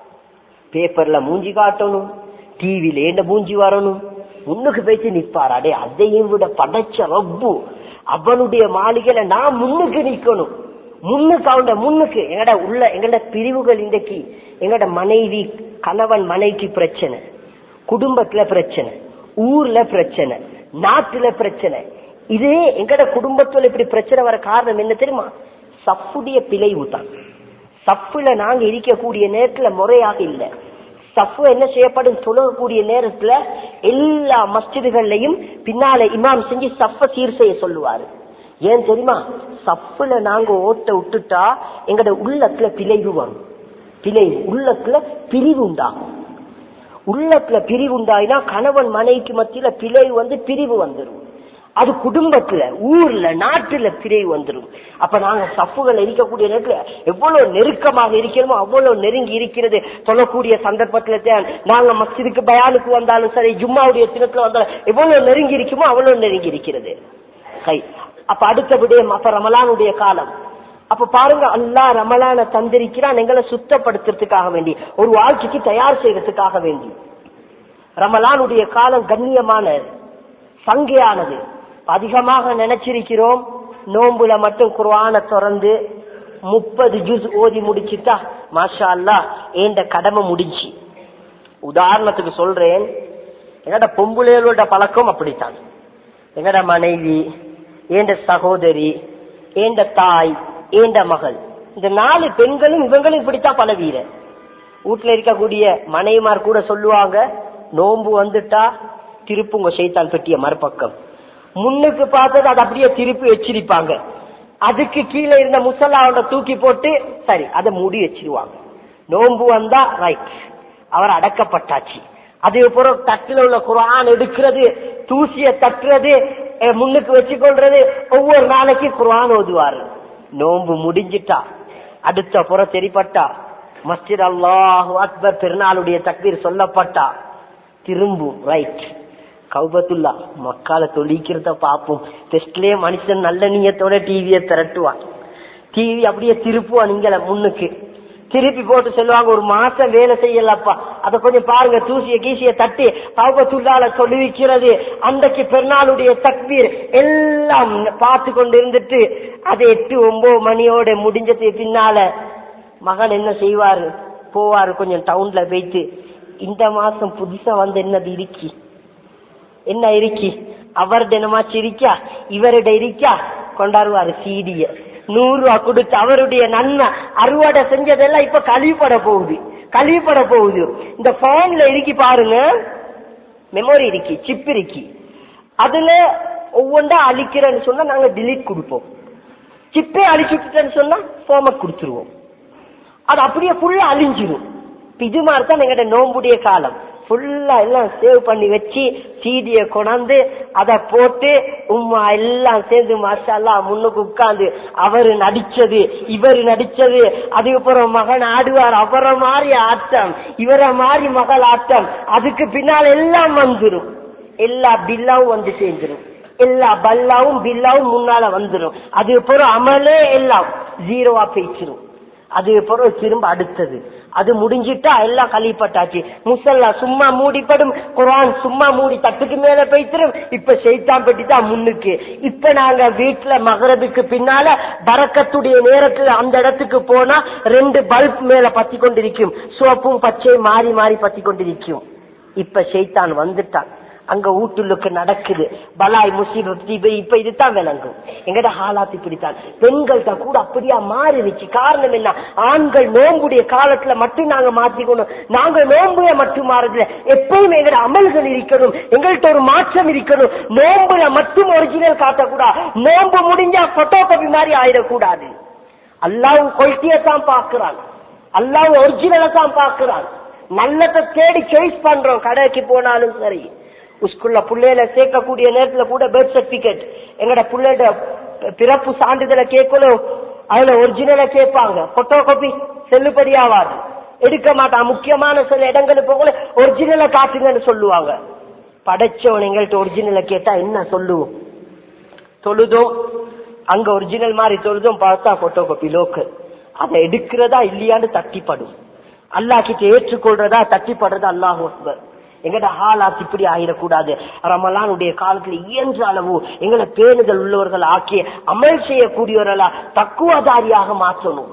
பேப்பர்ல மூஞ்சி காட்டணும் டிவில ஏண்ட மூஞ்சி வரணும் முன்னுக்கு போயிட்டு நிப்பார் அடே அதையும் விட படைச்ச ரப்பு அவனுடைய மாளிகையில நான் முன்னுக்கு நிக்கணும் முன்னுக்கு அவன முன்னுக்கு எங்கட உள்ள எங்கட பிரிவுகள் இன்றைக்கு எங்கட மனைவி கணவன் மனைவிக்கு பிரச்சனை குடும்பத்துல பிரச்சனை ஊர்ல பிரச்சனை நாட்டுல பிரச்சனை இதே எங்கட குடும்பத்துல இப்படி பிரச்சனை வர காரணம் என்ன தெரியுமா சப்புடைய பிழைவு தான் சப்புல நாங்க இருக்கக்கூடிய நேரத்துல முறையாக இல்லை சப்பு என்ன செய்யப்படும் சொல்லக்கூடிய நேரத்துல எல்லா மஸ்ஜிதுகள்லயும் பின்னால இமாம் செஞ்சு சப்ப சீர் செய்ய சொல்லுவாரு ஏன் தெரியுமா சப்புல நாங்க ஓட்ட விட்டுட்டா எங்கட உள்ளத்துல பிழைவு வரும் பிழைவு உள்ளத்துல பிரிவு உண்டாகும் உள்ளத்துல பிரிவு உண்டாயினா கணவன் மனைவிக்கு மத்தியில பிழைவு வந்து பிரிவு வந்துடும் அது குடும்பத்துல ஊர்ல நாட்டுல பிரிவு வந்துடும் அப்ப நாங்க சப்புகள் இருக்கக்கூடிய நேரத்துல எவ்வளவு நெருக்கமாக இருக்கிறோமோ அவ்வளவு நெருங்கி இருக்கிறது சொல்லக்கூடிய சந்தர்ப்பத்துல தான் நாங்க மஸ்ஜிதுக்கு பயானுக்கு வந்தாலும் சரி ஜும்மாவுடைய தினத்துல வந்தாலும் எவ்வளவு நெருங்கி இருக்குமோ அவ்வளவு நெருங்கி இருக்கிறது கை அப்ப அடுத்த விடயம் அப்ப ரமலானுடைய காலம் அப்ப பாருங்க அல்லா ரமலான தந்திருக்கிறான் எங்களை சுத்தப்படுத்துறதுக்காக வேண்டி ஒரு வாழ்க்கைக்கு தயார் செய்யறதுக்காக வேண்டி ரமலானுடைய காலம் கண்ணியமானது சங்கையானது அதிகமாக நினைச்சிருக்கிறோம் நோம்புல மட்டும் குர்ஆனை திறந்து முப்பது ஜூஸ் ஓதி முடிச்சுட்டா மாஷா அல்லா ஏண்ட கடமை முடிஞ்சு உதாரணத்துக்கு சொல்றேன் எங்கட பொம்புளைகளோட பழக்கம் அப்படித்தான் எங்கட மனைவி ஏண்ட சகோதரி ஏண்ட தாய் ஏண்ட மகள் இந்த நாலு பெண்களும் இவங்களும் இப்படித்தான் பழவீர வீட்டுல இருக்கக்கூடிய மனைவிமார் கூட சொல்லுவாங்க நோன்பு வந்துட்டா திருப்புங்க செய்தான் பெட்டிய மறுபக்கம் முன்னுக்கு பார்த்தது அதை அப்படியே திருப்பி வச்சிருப்பாங்க அதுக்கு கீழே இருந்த முசல்லாவோட தூக்கி போட்டு சரி அதை மூடி வச்சிருவாங்க நோன்பு வந்தா ரைட் அவர் அடக்கப்பட்டாச்சு அதுக்கப்புறம் தட்டுல உள்ள குரான் எடுக்கிறது தூசிய தட்டுறது அஹ், முன்னுக்கு வச்சுக்கொள்றது ஒவ்வொரு நாளைக்கு குரான் ஓதுவாரு நோன்பு முடிஞ்சிட்டா அடுத்த புறம் தெரிப்பட்டா மஸ்ஜித் அல்லாஹு அக்பர் பெருநாளுடைய தக்பீர் சொல்லப்பட்டா திரும்பும் ரைட் கௌபத்துல்லா மக்களை தொழிக்கிறத பார்ப்போம் டெஸ்ட்லயே மனுஷன் நல்ல நீயத்தோட டிவியை திரட்டுவான் டிவி அப்படியே திருப்புவான் நீங்கள முன்னுக்கு திருப்பி போட்டு சொல்லுவாங்க ஒரு மாசம் வேலை செய்யலப்பா அத கொஞ்சம் பாருங்க தூசிய கீசிய தட்டி கௌபத்துல்லால தொழுவிக்கிறது அன்றைக்கு பெருநாளுடைய தக்பீர் எல்லாம் பார்த்து கொண்டு இருந்துட்டு அது எட்டு ஒன்பது மணியோட முடிஞ்சது பின்னால மகன் என்ன செய்வாரு போவாரு கொஞ்சம் டவுன்ல போயிட்டு இந்த மாசம் புதுசா வந்து என்னது இருக்கி என்ன இருக்கி அவர் தினமாச்சு இருக்கா இவருட இருக்கா கொண்டாடுவாரு சீடிய நூறு ரூபா கொடுத்து அவருடைய நன்மை அறுவடை செஞ்சதெல்லாம் இப்ப கழிவுபட போகுது கழிவுபட போகுது இந்த போன்ல இருக்கி பாருங்க மெமரி இருக்கி சிப் இருக்கி அதுல ஒவ்வொன்றா அழிக்கிறேன்னு சொன்னா நாங்க delete கொடுப்போம் சிப்பே அழிச்சு விட்டுட்டேன்னு சொன்னா ஃபார்மட் கொடுத்துருவோம் அது அப்படியே ஃபுல்லா அழிஞ்சிரும் இப்ப இது மாதிரி தான் எங்கட நோம்புடைய காலம் ஃபுல்லா எல்லாம் சேவ் பண்ணி வச்சு சீடிய கொண்டாந்து அத போட்டு உம்மா எல்லாம் சேர்ந்து மாஷால்லா முன்னுக்கு உட்கார்ந்து அவரு நடிச்சது இவரு நடிச்சது அதுக்கப்புறம் மகன் ஆடுவார் அவரை மாதிரி ஆட்டம் இவரை மாதிரி மகள் ஆட்டம் அதுக்கு பின்னால் எல்லாம் வந்துரும் எல்லா பில்லாவும் வந்து சேர்ந்துரும் எல்லா பல்லாவும் பில்லாவும் முன்னால வந்துரும் அது பிறகு அமலே எல்லாம் ஜீரோவா பேச்சிரும் அது பிறகு திரும்ப அடுத்தது அது முடிஞ்சிட்டா எல்லாம் கழிப்பட்டாச்சு முசல்லா சும்மா மூடிப்படும் குரான் சும்மா மூடி தட்டுக்கு மேல போய்த்திரும் இப்ப செய்தான் பெட்டிதான் முன்னுக்கு இப்ப நாங்க வீட்டுல மகரதுக்கு பின்னால பறக்கத்துடைய நேரத்துல அந்த இடத்துக்கு போனா ரெண்டு பல்ப் மேல பத்தி கொண்டிருக்கும் சோப்பும் பச்சையும் மாறி மாறி பத்தி கொண்டிருக்கும் இப்ப செய்தான் வந்துட்டான் அங்க ஊட்டுலுக்கு நடக்குது பலாய் முசீபத் இப்ப இப்ப இதுதான் விளங்கும் எங்கட ஹாலாத் இப்படித்தான் பெண்கள்கிட்ட கூட அப்படியா மாறிடுச்சு காரணம் என்ன ஆண்கள் நோம்புடைய காலத்துல மட்டும் நாங்க மாத்திக்கணும் நாங்க நோம்புல மட்டும் மாறதுல எப்பயும் எங்கட அமல்கள் இருக்கணும் எங்கள்கிட்ட ஒரு மாற்றம் இருக்கணும் நோம்புல மட்டும் ஒரிஜினல் காட்டக்கூடாது நோம்பு முடிஞ்சா போட்டோ காப்பி மாதிரி ஆயிடக்கூடாது அல்லாவும் கொல்ட்டியத்தான் பாக்குறான் அல்லாவும் ஒரிஜினலை தான் பாக்குறான் நல்லதை தேடி சாய்ஸ் பண்றோம் கடைக்கு போனாலும் சரி ஸ்கூல்ல பிள்ளையில சேர்க்கக்கூடிய நேரத்துல கூட பர்த் சர்டிபிகேட் எங்கட பிள்ளைட பிறப்பு சான்றிதழை கேட்கணும் அதுல ஒரிஜினலை கேட்பாங்க போட்டோ காப்பி செல்லுபடியாவாது எடுக்க மாட்டான் முக்கியமான சில இடங்களுக்கு போகல ஒரிஜினலை காட்டுங்கன்னு சொல்லுவாங்க படைச்சவன் எங்கள்கிட்ட ஒரிஜினலை கேட்டா என்ன சொல்லுவோம் தொழுதோம் அங்க ஒரிஜினல் மாதிரி தொழுதும் பார்த்தா போட்டோ காப்பி லோக்கல் அதை எடுக்கிறதா இல்லையான்னு தட்டிப்படும் அல்லா கிட்ட ஏற்றுக்கொள்றதா தட்டிப்படுறதா அல்லாஹ் அக்பர் எங்கட ஹாலாத் இப்படி ஆயிடக்கூடாது ரமலானுடைய காலத்துல இயன்ற அளவு எங்களை பேணுதல் உள்ளவர்கள் ஆக்கி அமல் செய்யக்கூடியவர்களா தக்குவதாரியாக மாற்றணும்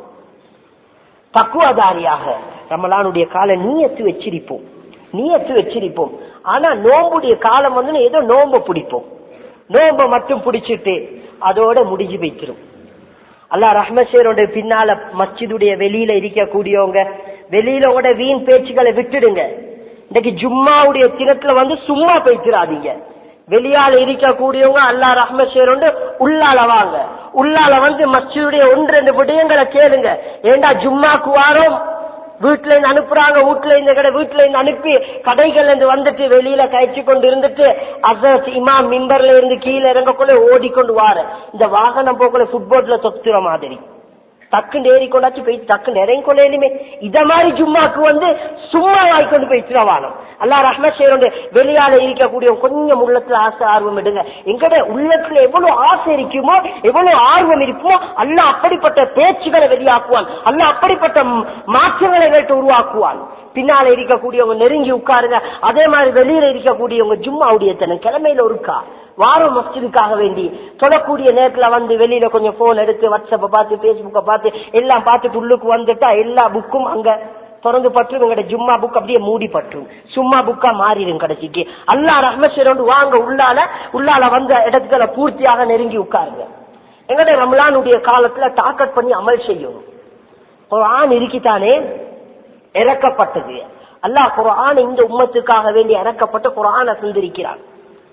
தக்குவதாரியாக ரமலானுடைய கால நீயத்து வச்சிருப்போம் நீயத்து வச்சிருப்போம் ஆனா நோம்புடைய காலம் வந்து ஏதோ நோம்ப பிடிப்போம் நோம்ப மட்டும் பிடிச்சிட்டு அதோட முடிஞ்சு வைத்திரும் அல்லா ரஹ்மசேரோட பின்னால மஸ்ஜிதுடைய வெளியில இருக்கக்கூடியவங்க வெளியில உங்களோட வீண் பேச்சுக்களை விட்டுடுங்க இன்னைக்கு ஜும்மாவுடைய தினத்துல வந்து சும்மா பேசிடாதீங்க வெளியால இருக்கக்கூடியவங்க அல்லா ரஹ்மசேரோண்டு உள்ளால வாங்க உள்ளால வந்து மஸ்ஜிதுடைய ஒன்று ரெண்டு விடயங்களை கேளுங்க ஏண்டா ஜும்மாக்கு வாரம் வீட்டுல இருந்து அனுப்புறாங்க வீட்டுல இருந்து கடை வீட்டுல இருந்து அனுப்பி கடைகள்ல இருந்து வந்துட்டு வெளியில கழிச்சு கொண்டு இருந்துட்டு அசத் இமாம் மிம்பர்ல இருந்து கீழே இறங்கக்குள்ள ஓடிக்கொண்டு வார இந்த வாகனம் போக்குள்ள ஃபுட்போர்ட்ல தொத்துற மாதிரி டக்குன்னு ஏறி கொண்டாச்சு போய் டக்குன்னு இறங்கி கொள்ளையிலுமே இத மாதிரி ஜும்மாக்கு வந்து சும்மா வாய்க்கொண்டு போய் வானம் அல்லா ரஹ்மத் செய்யறோண்டு வெளியால இருக்கக்கூடிய கொஞ்சம் உள்ளத்துல ஆசை ஆர்வம் எடுங்க எங்கட உள்ளத்துல எவ்வளவு ஆசை இருக்குமோ எவ்வளவு ஆர்வம் இருக்குமோ அல்ல அப்படிப்பட்ட பேச்சுகளை வெளியாக்குவான் அல்ல அப்படிப்பட்ட மாற்றங்களை எங்கள்கிட்ட உருவாக்குவான் பின்னால இருக்கக்கூடியவங்க நெருங்கி உட்காருங்க அதே மாதிரி வெளியில இருக்கக்கூடியவங்க ஜும்மாவுடைய தனம் கிழமையில ஒருக்கா வாரம் மஸ்ஜிதுக்காக வேண்டி சொல்லக்கூடிய நேரத்துல வந்து வெளியில கொஞ்சம் போன் எடுத்து வாட்ஸ்அப்ப பார்த்து பேஸ்புக்க பார்த்து எல்லாம் பார்த்துட்டு உள்ளுக்கு வந்துட்டா எல்லா புக்கும் அங்க திறந்து பற்றும் எங்கட ஜும்மா புக் அப்படியே மூடி பற்றும் சும்மா புக்கா மாறிடும் கடைசிக்கு அல்லா ரஹ்மஸ்வரோடு வாங்க உள்ளால உள்ளால வந்த இடத்துல பூர்த்தியாக நெருங்கி உட்காருங்க எங்கட ரம்லானுடைய காலத்துல டாக்கட் பண்ணி அமல் செய்யணும் ஒரு ஆண் இருக்கித்தானே இறக்கப்பட்டது அல்லாஹ் குரான் இந்த உம்மத்துக்காக வேண்டி இறக்கப்பட்டு குரான செய்திருக்கிறான்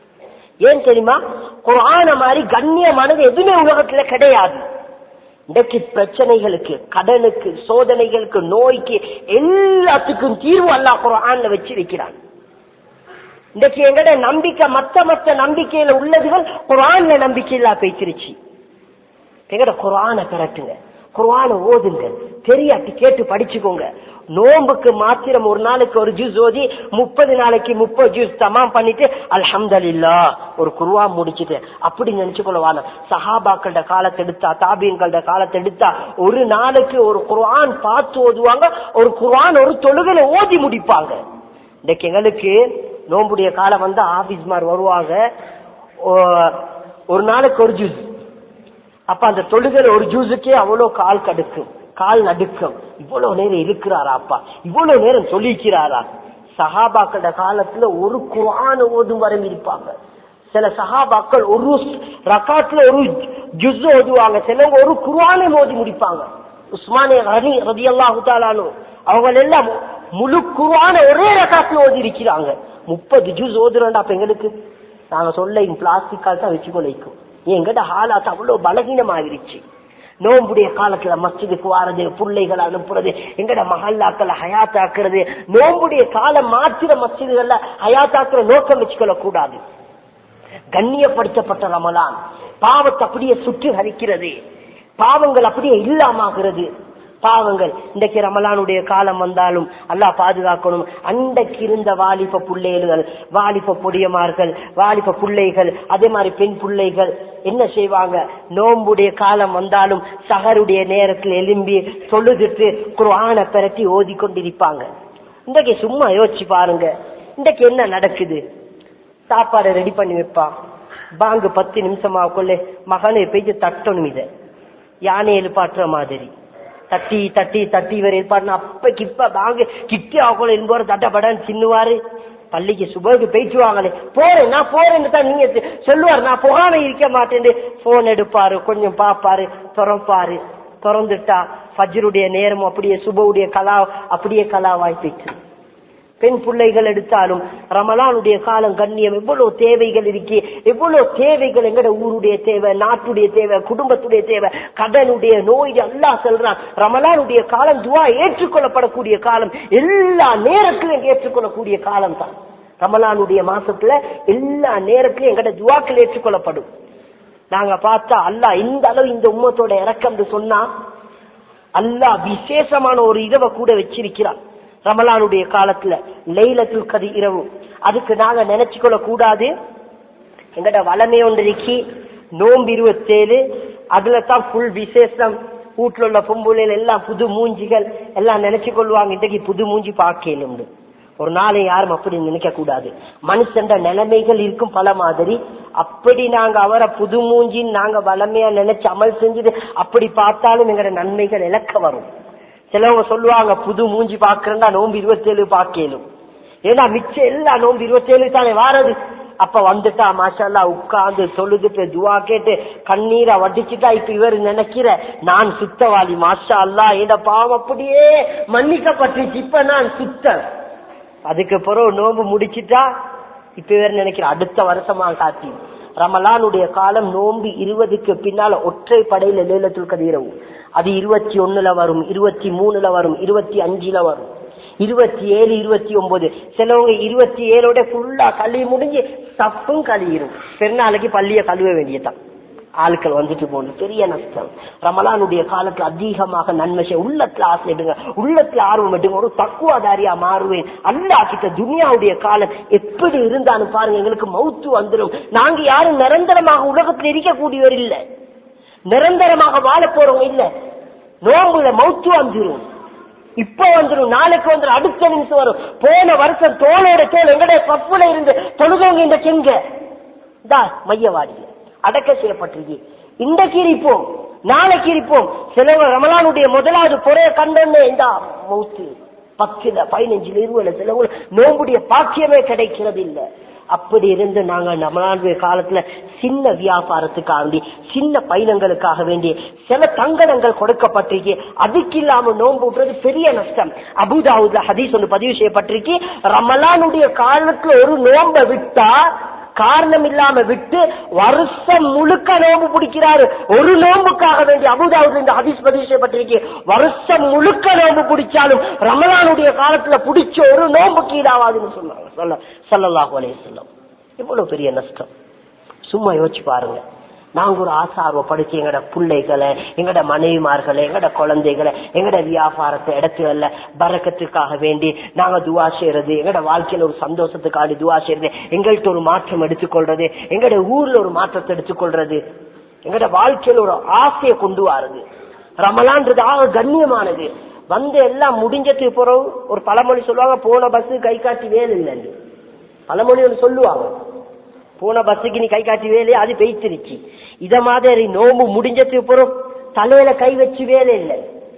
ஏன் தெரியுமா குரான மாதிரி கண்ணியமானது எதுவுமே உலகத்துல கிடையாது இன்றைக்கு பிரச்சனைகளுக்கு கடனுக்கு சோதனைகளுக்கு நோய்க்கு எல்லாத்துக்கும் தீர்வு அல்லாஹ் குரான்ல வச்சு வைக்கிறான் இன்றைக்கு எங்கட நம்பிக்கை மத்த மத்த நம்பிக்கையில உள்ளதுகள் குரான்ல நம்பிக்கை இல்லா பேசிருச்சு எங்கட குரான கரட்டுங்க குரான ஓதுங்க தெரியாட்டி கேட்டு படிச்சுக்கோங்க நோம்புக்கு மாத்திரம் ஒரு நாளைக்கு ஒரு ஜூஸ் ஓதி முப்பது நாளைக்கு முப்பது ஜூஸ் தமாம் பண்ணிட்டு அல்ஹம்துலில்லா ஒரு குருவா முடிச்சுட்டு அப்படி நினைச்சு கொள்ளவான சஹாபாக்களோட காலத்தை எடுத்தா தாபீன்களோட காலத்தை எடுத்தா ஒரு நாளைக்கு ஒரு குர்ஆன் பார்த்து ஓதுவாங்க ஒரு குர்ஆன் ஒரு தொழுகையில ஓதி முடிப்பாங்க இன்னைக்கு எங்களுக்கு நோம்புடைய காலம் வந்து ஆபீஸ்மார் வருவாங்க ஓ- ஒரு நாளைக்கு ஒரு ஜூஸ் அப்ப அந்த தொழுகையில ஒரு ஜூஸுக்கே அவ்வளவு கால் கடுக்கும் கால் நடுக்கம் இவ்வளவு நேரம் இருக்கிறாரா அப்பா இவ்வளவு நேரம் சொல்லிக்கிறாரா சஹாபாக்களோட காலத்துல ஒரு குர்ஆன் ஓதும் வரை இருப்பாங்க சில சஹாபாக்கள் ஒரு ரக்காத்துல ஒரு ஜுஸ் ஓதுவாங்க சிலவங்க ஒரு குர்ஆனை ஓதி முடிப்பாங்க உஸ்மானே ஹனி ரதியல்லாஹு தாலானு அவங்க எல்லாம் முழு குர்ஆன ஒரே ரக்காத்துல ஓதி இருக்கிறாங்க முப்பது ஜூஸ் ஓதுறோம்டா அப்ப எங்களுக்கு நாங்க சொல்ல பிளாஸ்டிக் கால் தான் வச்சுக்கொள்ள வைக்கும் எங்கட ஹாலாத் அவ்வளவு பலகீனமாகிருச்சு நோம்புடைய காலத்துல மஸ்ஜிதுக்கு வாரது பிள்ளைகளை அனுப்புறது எங்கட மஹல்லாக்களை ஹயாத்தாக்குறது நோம்புடைய காலம் மாத்திர மஸ்ஜிதுகள்ல ஹயாத்தாக்குற நோக்கம் வச்சுக்கொள்ள கூடாது கண்ணியப்படுத்தப்பட்ட ரமலான் பாவத்தை அப்படியே சுற்றி ஹரிக்கிறது பாவங்கள் அப்படியே இல்லாமாகிறது பாவங்கள் இன்றைக்கு ரமலானுடைய காலம் வந்தாலும் அல்லாஹ் பாதுகாக்கணும் அன்றைக்கு இருந்த வாலிப பிள்ளைகள் வாலிப பொடியமார்கள் வாலிப பிள்ளைகள் அதே மாதிரி பெண் பிள்ளைகள் என்ன செய்வாங்க நோம்புடைய காலம் வந்தாலும் சகருடைய நேரத்தில் எலும்பி தொழுதுட்டு குர்ஆனை பிரட்டி ஓதி கொண்டிருப்பாங்க இன்றைக்கு சும்மா யோசிச்சு பாருங்க இன்றைக்கு என்ன நடக்குது சாப்பாடை ரெடி பண்ணி வைப்பான் பாங்கு பத்து நிமிஷமா கொள்ளே மகனை பெய்து தட்டணும் இத யானை எழுப்பாட்டுற மாதிரி தட்டி தட்டி தட்டி இவர் எழுப்பாடுனா அப்ப கிப்ப பாங்கு கிட்டி ஆகல என்பவர் தட்டப்படன்னு சின்னுவாரு பள்ளிக்கு சுபருக்கு பேச்சுவாங்களே போறேன் நான் போறேன்னு தான் நீங்க செ- சொல்லுவார் நான் போகாம இருக்க மாட்டேன்னு போன் எடுப்பாரு கொஞ்சம் பாப்பாரு திறப்பாரு திறந்துட்டா ஃபஜ்ருடைய நேரம் அப்படியே சுபவுடைய கலா அப்படியே கலாவாய் போயிட்டு பெண் பிள்ளைகள் எடுத்தாலும் ரமலானுடைய காலம் கண்ணியம் எவ்வளவு தேவைகள் இருக்கு எவ்வளவு தேவைகள் எங்கட ஊருடைய தேவை நாட்டுடைய தேவை குடும்பத்துடைய தேவை கடனுடைய நோய் எல்லாம் சொல்றான் ரமலானுடைய காலம் துவா ஏற்றுக்கொள்ளப்படக்கூடிய காலம் எல்லா நேரத்திலும் ஏற்றுக்கொள்ளக்கூடிய காலம் தான் ரமலானுடைய மாசத்துல எல்லா நேரத்திலும் எங்கட துவாக்கள் ஏற்றுக்கொள்ளப்படும் நாங்க பார்த்தா அல்லாஹ் இந்த அளவு இந்த உம்மத்தோட இறக்கம் சொன்னா அல்லாஹ் விசேஷமான ஒரு இரவை கூட வச்சிருக்கிறான் ரமலானுடைய காலத்துல லைலத்துல் கதி இரவு அதுக்கு நாங்க நினைச்சுக்கொள்ள கூடாது எங்கட வளமே ஒன்று இருக்கி நோம்பு இருபத்தேழு அதுல தான் ஃபுல் விசேஷம் வீட்டுல உள்ள பொம்புளைகள் எல்லாம் புது மூஞ்சிகள் எல்லாம் நினைச்சு கொள்வாங்க இன்றைக்கு புது மூஞ்சி பார்க்கலும் ஒரு நாளை யாரும் அப்படி நினைக்க கூடாது மனுஷன்ற நிலைமைகள் இருக்கும் பல மாதிரி அப்படி நாங்க அவரை புது மூஞ்சின்னு நாங்க வளமையா நினைச்சு அமல் செஞ்சுட்டு அப்படி பார்த்தாலும் எங்கட நன்மைகள் இழக்க வரும் சிலவங்க சொல்லுவாங்க புது மூஞ்சி பாக்குறேன்னா நோம்பு இருபத்தேழு பாக்கலும் ஏன்னா மிச்சம் எல்லா நோம்பு இருபத்தேழு தானே வாரது அப்ப வந்துட்டா மாஷல்லா உட்கார்ந்து தொழுதுட்டு துவா கேட்டு கண்ணீரை வடிச்சுட்டா இப்ப இவர் நினைக்கிற நான் சுத்தவாளி மாஷா அல்லா என் பாவம் அப்படியே மன்னிக்கப்பட்டுச்சு இப்ப நான் சுத்தன் அதுக்கு பிறகு நோம்பு முடிச்சிட்டா இப்ப இவர் நினைக்கிற அடுத்த வருஷமா காட்டி ரமலானுடைய காலம் நோம்பு இருபதுக்கு பின்னால ஒற்றை படையில லேலத்துல் கதிரவு அது இருபத்தி ஒண்ணுல வரும் இருபத்தி மூணுல வரும் இருபத்தி அஞ்சுல வரும் இருபத்தி ஏழு இருபத்தி ஒன்பது சிலவங்க இருபத்தி ஏழோட ஃபுல்லா கழுவி முடிஞ்சு சப்பும் கழுவிடும் பெருநாளைக்கு பள்ளிய கழுவ வேண்டியதான் ஆட்கள் வந்துட்டு போகணும் பெரிய நஷ்டம் ரமலானுடைய காலத்துல அதிகமாக நன்மை செய்ய உள்ளத்துல ஆசை எடுங்க உள்ளத்துல ஆர்வம் எடுங்க ஒரு தக்குவாதாரியா மாறுவேன் அல்லா கிட்ட துனியாவுடைய காலம் எப்படி இருந்தாலும் பாருங்க எங்களுக்கு மவுத்து வந்துடும் நாங்க யாரும் நிரந்தரமாக உலகத்தில் இருக்கக்கூடியவர் இல்ல நிரந்தரமாக வாழ போறவங்க இல்ல நோம்புல மவுத்து வந்துடும் இப்ப வந்துடும் நாளைக்கு வந்துடும் அடுத்த நிமிஷம் வரும் போன வருஷம் தோளோட தோல் எங்களுடைய கப்புல இருந்து தொழுதவங்க இந்த செங்க தா மையவாடியில அடக்க செய்யப்பட்டிருக்கு இன்றைக்கு இருப்போம் நாளைக்கு இருப்போம் சிலவங்க ரமலானுடைய முதலாவது பொறைய கண்டோன்னே இந்த மவுத்து பத்துல பதினஞ்சுல இருபதுல சிலவங்க நோம்புடைய பாக்கியமே கிடைக்கிறது இல்ல அப்படி இருந்து நாங்க ரமலானுடைய காலத்துல சின்ன வியாபாரத்துக்காக சின்ன பயணங்களுக்காக வேண்டி சில தங்கடங்கள் கொடுக்கப்பட்டிருக்கு அதுக்கு இல்லாம நோன்பு விட்டுறது பெரிய நஷ்டம் அபுதாவுல ஹதீஸ் ஒன்று பதிவு செய்யப்பட்டிருக்கு ரமலானுடைய காலத்துல ஒரு நோன்பை விட்டா காரணம் இல்லாம விட்டு வருஷம் முழுக்க நோம்பு பிடிக்கிறாரு ஒரு நோம்புக்காக வேண்டி அபுதாவுல இந்த ஹதீஸ் பதிவு செய்யப்பட்டிருக்கு வருஷம் முழுக்க நோம்பு பிடிச்சாலும் ரமலானுடைய காலத்துல பிடிச்ச ஒரு நோம்புக்கு ஈடாவாதுன்னு சொன்னாங்க சொல்ல சொல்லலாஹு அலைய சொல்லம் எவ்வளவு பெரிய நஷ்டம் சும்மா யோசிச்சு பாருங்க நாங்க ஒரு ஆசார்வப்படுத்தி எங்கட பிள்ளைகளை எங்கட மனைவிமார்களை எங்கட குழந்தைகளை எங்கட வியாபாரத்தை இடத்துல பறக்கத்துக்காக வேண்டி நாங்க துவா செய்யறது எங்கட வாழ்க்கையில ஒரு சந்தோஷத்துக்காண்டி துவா செய்யறது எங்கள்கிட்ட ஒரு மாற்றம் எடுத்துக்கொள்றது எங்கட ஊர்ல ஒரு மாற்றத்தை எடுத்துக்கொள்றது எங்கட வாழ்க்கையில ஒரு ஆசையை கொண்டு வாருது ரமலான்றது ஆக கண்ணியமானது வந்து எல்லாம் முடிஞ்சதுக்கு பிறகு ஒரு பழமொழி சொல்லுவாங்க போன பஸ் கை காட்டி வேலை இல்லைன்னு பழமொழி ஒன்று சொல்லுவாங்க போன பஸ்ஸுக்கு நீ கை காட்டி வேலையே அது பெய்த்திருச்சு இத மாதிரி நோம்பு முடிஞ்சதுக்கு அப்புறம் தலையில கை வச்சு வேலை இல்லை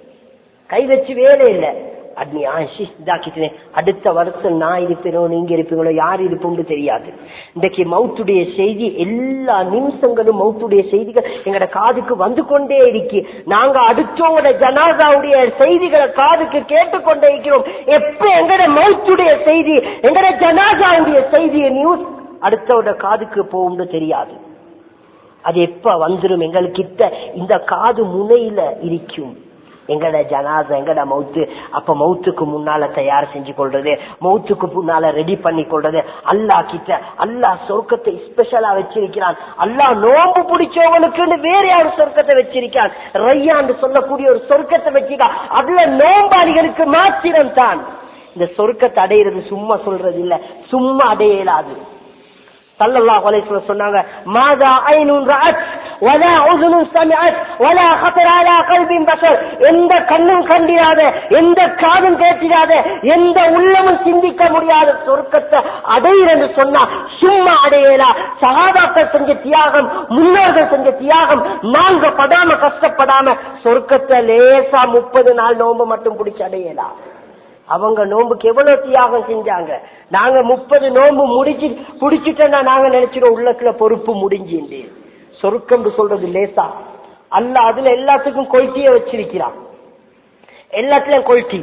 கை வச்சு வேலை இல்லை அட்னி ஆஷி இதாக்கிட்டேன் அடுத்த வருஷம் நான் இருப்பேனோ நீங்க இருப்பீங்களோ யார் இருப்போம்னு தெரியாது இன்றைக்கு மவுத்துடைய செய்தி எல்லா நிமிஷங்களும் மவுத்துடைய செய்திகள் எங்கட காதுக்கு வந்து கொண்டே இருக்கு நாங்க அடுத்தவங்களோட ஜனாதாவுடைய செய்திகளை காதுக்கு கேட்டுக்கொண்டே இருக்கிறோம் எப்ப எங்கட மவுத்துடைய செய்தி எங்கட ஜனாதாவுடைய செய்திய நியூஸ் அடுத்தவோட காதுக்கு போகும்னு தெரியாது அது எப்ப வந்துடும் எங்களுக்கிட்ட இந்த காது முனையில இருக்கும் எங்கட ஜனாத எங்கட மவுத்து அப்ப மவுத்துக்கு முன்னால தயார் செஞ்சு கொள்றது மவுத்துக்கு முன்னால ரெடி பண்ணி கொள்றது அல்லாஹ் கிட்ட அல்லாஹ் சொர்க்கத்தை ஸ்பெஷலா வச்சிருக்கிறான் அல்லாஹ் நோம்பு பிடிச்சவங்களுக்குன்னு வேற யாரு சொர்க்கத்தை வச்சிருக்கான் ரையான்னு சொல்லக்கூடிய ஒரு சொர்க்கத்தை வச்சிருக்கான் அதுல நோம்பாளிகளுக்கு மாத்திரம் தான் இந்த சொர்க்கத்தை அடையிறது சும்மா சொல்றது இல்ல சும்மா அடைய இயலாது சல்லல்லாஹு அலைஹி வஸல்லம் சொன்னாங்க மாதா ஐனுன் ரஅத் வலா உதுனுன் சமிஅத் வலா خطر على قلب بشر எந்த கண்ணும் கண்டிராத எந்த காதும் கேட்டிராத எந்த உள்ளமும் சிந்திக்க முடியாத சொர்க்கத்தை அடையிறது சொன்னா சும்மா அடையலா சகாபாக்கள் செஞ்ச தியாகம் முன்னோர்கள் செஞ்ச தியாகம் நாங்க படாம கஷ்டப்படாம சொர்க்கத்தை லேசா முப்பது நாள் நோம்பு மட்டும் பிடிச்சு அடையலாம் அவங்க நோம்புக்கு எவ்வளவு தியாகம் செஞ்சாங்க நாங்க முப்பது நோம்பு முடிச்சு புடிச்சிட்டோம்னா நாங்க நினைச்சிடும் உள்ளத்துல பொறுப்பு முடிஞ்சிண்டு சொருக்கம் சொல்றது லேசா அல்ல அதுல எல்லாத்துக்கும் கொல்ட்டிய வச்சிருக்கிறான் எல்லாத்துலயும் கொல்ட்டி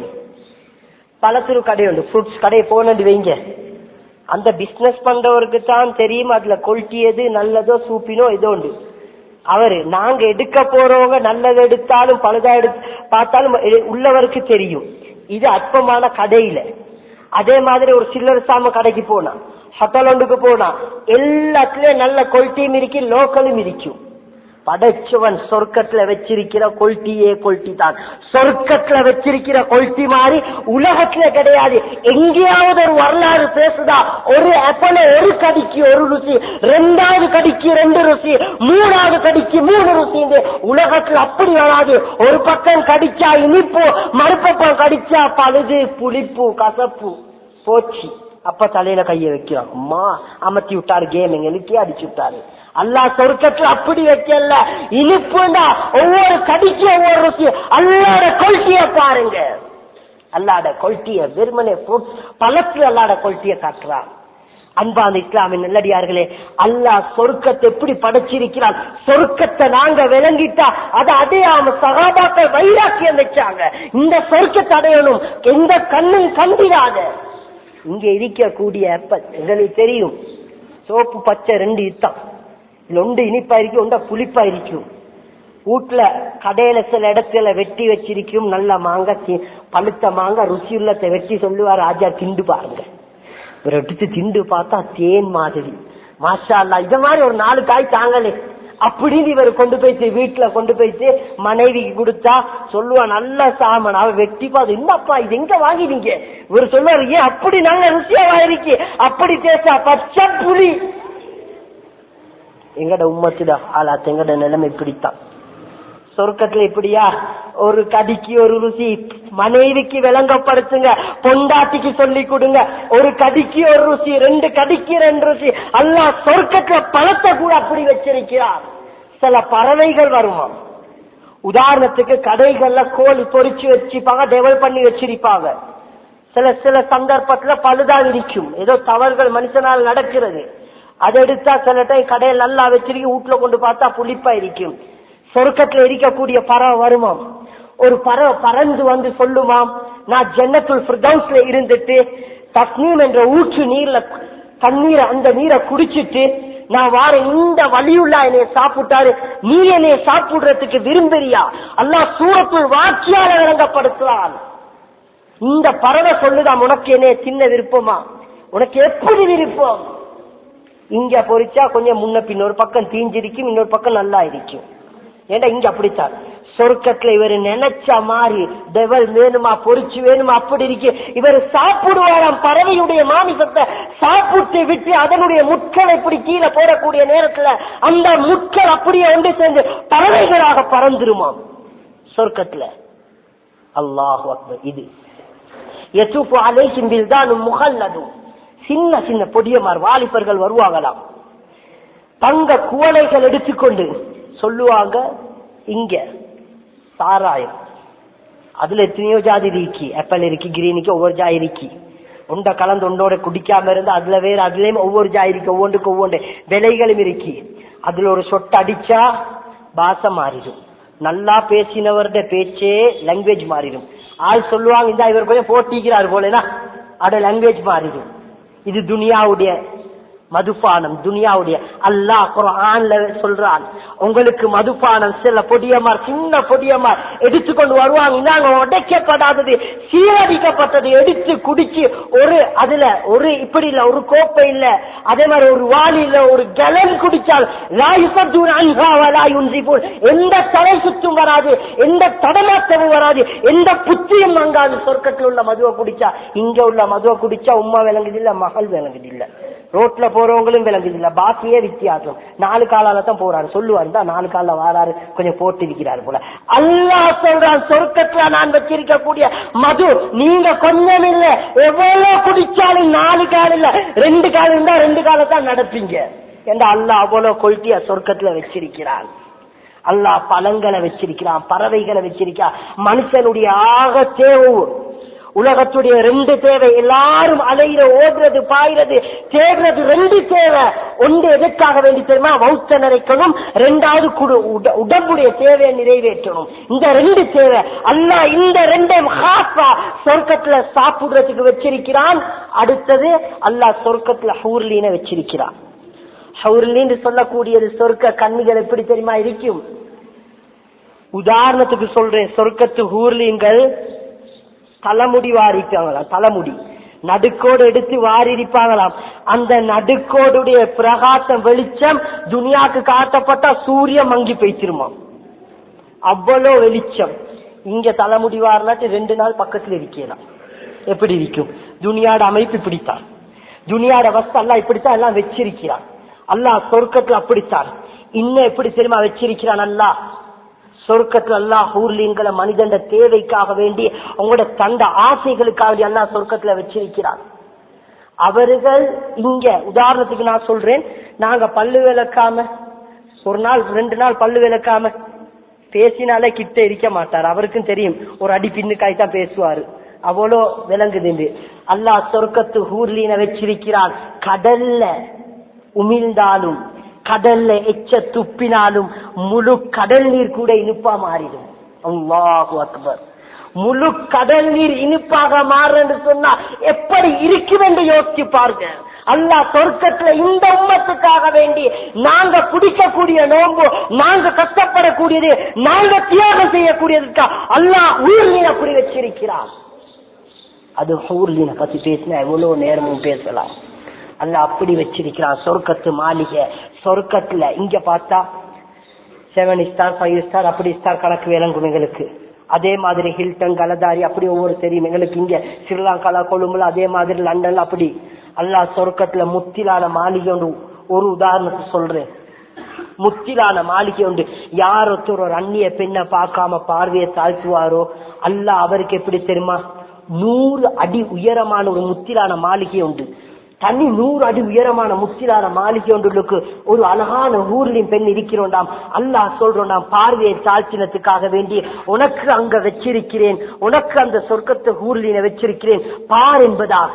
பழத்திரு கடை உண்டு ஃப்ரூட்ஸ் கடை போனது வைங்க அந்த பிசினஸ் பண்றவருக்கு தான் தெரியும் அதுல கொல்ட்டி எது நல்லதோ சூப்பினோ ஏதோ உண்டு அவரு நாங்க எடுக்க போறவங்க நல்லது எடுத்தாலும் பழுதா எடுத்து பார்த்தாலும் உள்ளவருக்கு தெரியும் இது அற்பமான கடையில அதே மாதிரி ஒரு சில்லர் சாம கடைக்கு போனா ஹோட்டல் ஒன்றுக்கு போனா எல்லாத்துலயும் நல்ல கொல்ட்டியும் இருக்கு லோக்கலும் இருக்கும் படைச்சவன் சொர்க்கத்துல வச்சிருக்கிற கொல்ட்டியே கொல்ட்டி தான் சொர்க்கத்துல வச்சிருக்கிற கொல்ட்டி மாதிரி உலகத்துல கிடையாது எங்கேயாவது ஒரு வரலாறு பேசுதா ஒரு அப்பல ஒரு கடிக்கு ஒரு ருசி ரெண்டாவது கடிக்கு ரெண்டு ருசி மூணாவது கடிக்கு மூணு ருசி உலகத்துல அப்படி வராது ஒரு பக்கம் கடிச்சா இனிப்பு மறுபக்கம் கடிச்சா பழுது புளிப்பு கசப்பு போச்சு அப்ப தலையில கைய வைக்கிறோம் அம்மா அமர்த்தி விட்டாரு கேம் எங்களுக்கு அடிச்சு விட்டாரு அல்லா சொர்க்கத்துல அப்படி வைக்கல இனிப்புண்டா ஒவ்வொரு கடிக்கு ஒவ்வொரு ருசி அல்லாட கொல்ட்டிய பாருங்க அல்லாட கொல்ட்டிய வெறுமனே பழத்துல அல்லாட கொல்ட்டிய காட்டுறான் அன்பான இஸ்லாமின் நல்லடியார்களே அல்லாஹ் சொர்க்கத்தை எப்படி படைச்சிருக்கிறான் சொர்க்கத்தை நாங்க விளங்கிட்டா அதை அடையாம சகாபாக்கள் வைராக்கியம் வச்சாங்க இந்த சொர்க்கத்தை அடையணும் எந்த கண்ணும் கண்டிராத இங்க இருக்கக்கூடிய ஆப்பிள் எங்களுக்கு தெரியும் சோப்பு பச்சை ரெண்டு இத்தம் இதுல ஒன்று இனிப்பா இருக்கும் ஒன்றா புளிப்பா இருக்கும் வீட்டுல கடையில சில இடத்துல வெட்டி வச்சிருக்கும் நல்ல மாங்காய் பழுத்த மாங்காய் ருசியுள்ளத்தை வெட்டி சொல்லுவார் ராஜா திண்டு பாருங்க இவர் எடுத்து திண்டு பார்த்தா தேன் மாதிரி மாஷா அல்லா இத மாதிரி ஒரு நாலு காய் தாங்களே அப்படின்னு இவர் கொண்டு போயிட்டு வீட்டுல கொண்டு போயிட்டு மனைவிக்கு கொடுத்தா சொல்லுவா நல்ல சாமன் அவ வெட்டி பாது என்னப்பா இது எங்க வாங்கினீங்க இவர் சொல்லுவாரு ஏன் அப்படி நல்ல ருசியா வாங்கிருக்கு அப்படி டேஸ்டா பச்சை புளி எங்கட உம்மத்துடா ஆளாத்து எங்கட நிலைமை இப்படித்தான் சொர்க்கத்துல இப்படியா ஒரு கடிக்கு ஒரு ருசி மனைவிக்கு விளங்கப்படுத்துங்க பொண்டாட்டிக்கு சொல்லி கொடுங்க ஒரு கடிக்கு ஒரு ருசி ரெண்டு கடிக்கு ரெண்டு ருசி அல்லா சொர்க்கத்துல பழத்தை கூட அப்படி வச்சிருக்கிறார் சில பறவைகள் வருமா உதாரணத்துக்கு கடைகள்ல கோழி பொறிச்சு வச்சிருப்பாங்க டெவல் பண்ணி வச்சிருப்பாங்க சில சில சந்தர்ப்பத்துல பழுதா இருக்கும் ஏதோ தவறுகள் மனுஷனால் நடக்கிறது அதை எடுத்தா சில டைம் கடையில் நல்லா வச்சிருக்கி வீட்டுல கொண்டு பார்த்தா புளிப்பா இருக்கும் சொர்க்கத்துல இருக்கக்கூடிய பறவை வருமாம் ஒரு பறவை பறந்து வந்து சொல்லுமாம் நான் ஜன்னத்துல் ஃபிர்தௌஸ்ல இருந்துட்டு தஸ்னீம் என்ற ஊற்று நீர்ல தண்ணீரை அந்த நீரை குடிச்சிட்டு நான் வார இந்த வழியுள்ள என்னைய சாப்பிட்டாரு நீ என்னைய சாப்பிடுறதுக்கு விரும்புறியா அல்லா சூரத்துள் வாக்கியால விளங்கப்படுத்துறான் இந்த பறவை சொல்லுதான் உனக்கு என்னைய சின்ன விருப்பமா உனக்கு எப்படி விருப்பம் இங்க பொறிச்சா கொஞ்சம் முன்ன பின்ன ஒரு பக்கம் தீஞ்சிருக்கும் இன்னொரு பக்கம் நல்லா இருக்கும் ஏண்டா இங்க அப்படித்தான் சொர்க்கத்துல இவர் நினைச்ச மாதிரி டெவல் வேணுமா பொறிச்சு வேணுமா அப்படி இருக்கு இவர் சாப்பிடுவாராம் பறவையுடைய மாமிசத்தை சாப்பிட்டு விட்டு அதனுடைய முட்கள் இப்படி கீழே போடக்கூடிய நேரத்துல அந்த முட்கள் அப்படியே ஒன்று சேர்ந்து பறவைகளாக பறந்துருமாம் சொர்க்கத்துல அல்லாஹு அக்பர் இது எத்துப்பு அலைக்கும் தான் முகல்லதும் சின்ன சின்ன பொடியமார் வாலிபர்கள் வருவாங்களாம் தங்க குவளைகள் எடுத்துக்கொண்டு சொல்லுவாங்க இங்க சாராயம் அதுல எத்தனையோ ஜாதி இருக்கு ஆப்பிள் இருக்கு கிரீனுக்கு ஒவ்வொரு ஜாய் இருக்கு உண்ட கலந்து உண்டோட குடிக்காம இருந்து அதுல வேற அதுலயும் ஒவ்வொரு ஜாய் இருக்கு ஒவ்வொன்றுக்கு ஒவ்வொன்று விலைகளும் இருக்கு அதுல ஒரு சொட்டு அடிச்சா பாசம் மாறிடும் நல்லா பேசினவருடைய பேச்சே லாங்குவேஜ் மாறிடும் ஆள் சொல்லுவாங்க இந்த இவர் கொஞ்சம் போட்டிக்கிறார் போலனா அட லாங்குவேஜ் மாறிடும் இது துனியாவுடைய மதுபானம் துனியாவுடைய அல்லாஹ் குர்ஆன்ல சொல்றான் உங்களுக்கு மதுபானம் சில பொடியமார் சின்ன பொடியமார் எடுத்துக்கொண்டு வருவாங்க நாங்க உடைக்கப்படாதது சீரடிக்கப்பட்டது எடுத்து குடிச்சு ஒரு அதுல ஒரு இப்படி இல்ல ஒரு கோப்பை இல்ல அதே மாதிரி ஒரு வாளி இல்ல ஒரு கலம் குடிச்சால் லா யுசத்தூன் அன்ஹா வலா யுன்சிபூன். எந்த தலை சுத்தும் வராது எந்த தடமாற்றமும் வராது எந்த புத்தியும் அங்காது சொர்க்கத்தில் உள்ள மதுவை குடிச்சா இங்க உள்ள மதுவை குடிச்சா உம்மா விளங்குது இல்ல மகள் விளங்குது இல்ல ரோட்ல போறவங்களும் விளங்குது இல்ல பாக்கியே வித்தியாசம் நாலு காலால தான் போறாரு சொல்லுவாரு தான் நாலு கால வாராரு கொஞ்சம் போட்டு இருக்கிறாரு போல அல்லாஹ் சொல்றான் சொர்க்கத்துல நான் வச்சிருக்கக்கூடிய மது நீங்க கொஞ்சம் இல்ல எவ்வளவு குடிச்சாலும் நாலு கால் இல்ல ரெண்டு கால் இருந்தா ரெண்டு காலத்தான் நடப்பீங்க என்ற அல்லாஹ் அவ்வளவு கொள்கைய சொர்க்கத்துல வச்சிருக்கிறான் அல்லாஹ் பழங்களை வச்சிருக்கிறான் பறவைகளை வச்சிருக்கான் மனுஷனுடைய ஆக தேவை உலகத்துடைய ரெண்டு தேவை எல்லாரும் அலையிற ஓடுறது பாயிறது தேடுறது ரெண்டு தேவை ஒன்று எதற்காக வேண்டி தெரியுமா வௌத்த நிறைக்கணும் ரெண்டாவது குடு- உட- உடம்புடைய தேவையை நிறைவேற்றணும் இந்த ரெண்டு தேவை அல்லாஹ் இந்த ரெண்டையும் ஹாஃபா சொர்க்கத்துல சாப்பிடுறதுக்கு வச்சிருக்கிறான் அடுத்தது அல்லாஹ் சொர்க்கத்துல ஹூர்லீன வச்சிருக்கிறான் ஹவுர்லின்னு சொல்லக்கூடியது சொர்க்க கண்ணிகள் எப்படி தெரியுமா இருக்கும் உதாரணத்துக்கு சொல்றேன் சொர்க்கத்து ஹூர்லிங்கள் தலைமுடி வாரிப்பாங்களாம் தலைமுடி நடுக்கோடு எடுத்து வாரிப்பாங்களாம் அந்த நடுக்கோடுடைய பிரகாசம் வெளிச்சம் துனியாக்கு காட்டப்பட்டா சூரியன் மங்கி போய்த்திருமாம் அவ்வளோ வெளிச்சம் இங்க தலைமுடி வாரினாட்டு ரெண்டு நாள் பக்கத்துல இருக்கலாம் எப்படி இருக்கும் துனியாட அமைப்பு இப்படித்தான் துனியாட வஸ்து எல்லாம் இப்படித்தான் எல்லாம் வச்சிருக்கிறான் அல்லாஹ் சொர்க்கத்துல அப்படித்தான் இன்னும் எப்படி தெரியுமா வச்சிருக்கிறான் அல்லாஹ் சொர்க்கத்துல அல்லாஹ் ஊர்லீன்களை மனிதண்ட தேவைக்காக வேண்டி உங்களோட தந்த ஆசைகளுக்காக வேண்டி அல்லாஹ் சொர்க்கத்துல வச்சிருக்கிறான் அவர்கள் இங்க உதாரணத்துக்கு நான் சொல்றேன் நாங்க பல்லு விளக்காம ஒரு நாள் ரெண்டு நாள் பல்லு விளக்காம பேசினாலே கிட்ட இருக்க மாட்டார் அவருக்கும் தெரியும் ஒரு அடி பின்னுக்காய் தான் பேசுவாரு அவ்வளோ விளங்குது அல்லாஹ் சொர்க்கத்து ஊர்லீன வச்சிருக்கிறான் கடல்ல உமிழ்ந்தாலும் கடல்ல எச்ச துப்பினாலும் முழு கடல் நீர் கூட இனிப்பா மாறிடும் அல்லாஹு அக்பர் முழு கடல் நீர் இனிப்பாக மாறுன்னு சொன்னா எப்படி இருக்கும் என்று யோசிச்சு பாருங்க அல்லாஹ் சொர்க்கத்துல இந்த உம்மத்துக்காக வேண்டி நாங்க குடிக்கக்கூடிய நோம்பு நாங்க கஷ்டப்படக்கூடியது நாங்க தியாகம் செய்யக்கூடியதுக்கா அல்லாஹ் உயிர் அப்படி வச்சிருக்கிறான் அது ஊர்லீன பத்தி பேசினா எவ்வளவு நேரமும் பேசலாம் அல்ல அப்படி வச்சிருக்கிறான் சொர்க்கத்து மாளிகை சொர்க்கத்துல இங்க பார்த்தா செவன் ஸ்டார் ஃபைவ் ஸ்டார் அப்படி ஸ்டார் கணக்கு விளங்கும் எங்களுக்கு அதே மாதிரி ஹில்டன் கலதாரி அப்படி ஒவ்வொரு தெரியும் எங்களுக்கு இங்க ஸ்ரீலங்கால கொழும்புல அதே மாதிரி லண்டன்ல அப்படி அல்லாஹ் சொர்க்கத்துல முத்திலான மாளிகை ஒன்று ஒரு உதாரணத்தை சொல்றேன் முத்திலான மாளிகை உண்டு யார் ஒருத்தர் ஒரு அந்நிய பெண்ணை பார்க்காம பார்வையை தாழ்த்துவாரோ அல்லாஹ் அவருக்கு எப்படி தெரியுமா நூறு அடி உயரமான ஒரு முத்திலான மாளிகை உண்டு தனி நூறு அடி உயரமான முத்திலான மாளிகை ஒன்றுக்கு ஒரு அழகான ஊர்லின் பெண் இருக்கிறோண்டாம் அல்லாஹ் சொல்றோம் பார்வையை தாழ்த்தினத்துக்காக வேண்டி உனக்கு அங்க வச்சிருக்கிறேன் உனக்கு அந்த சொர்க்கத்தை ஊர்லின வச்சிருக்கிறேன் பார் என்பதாக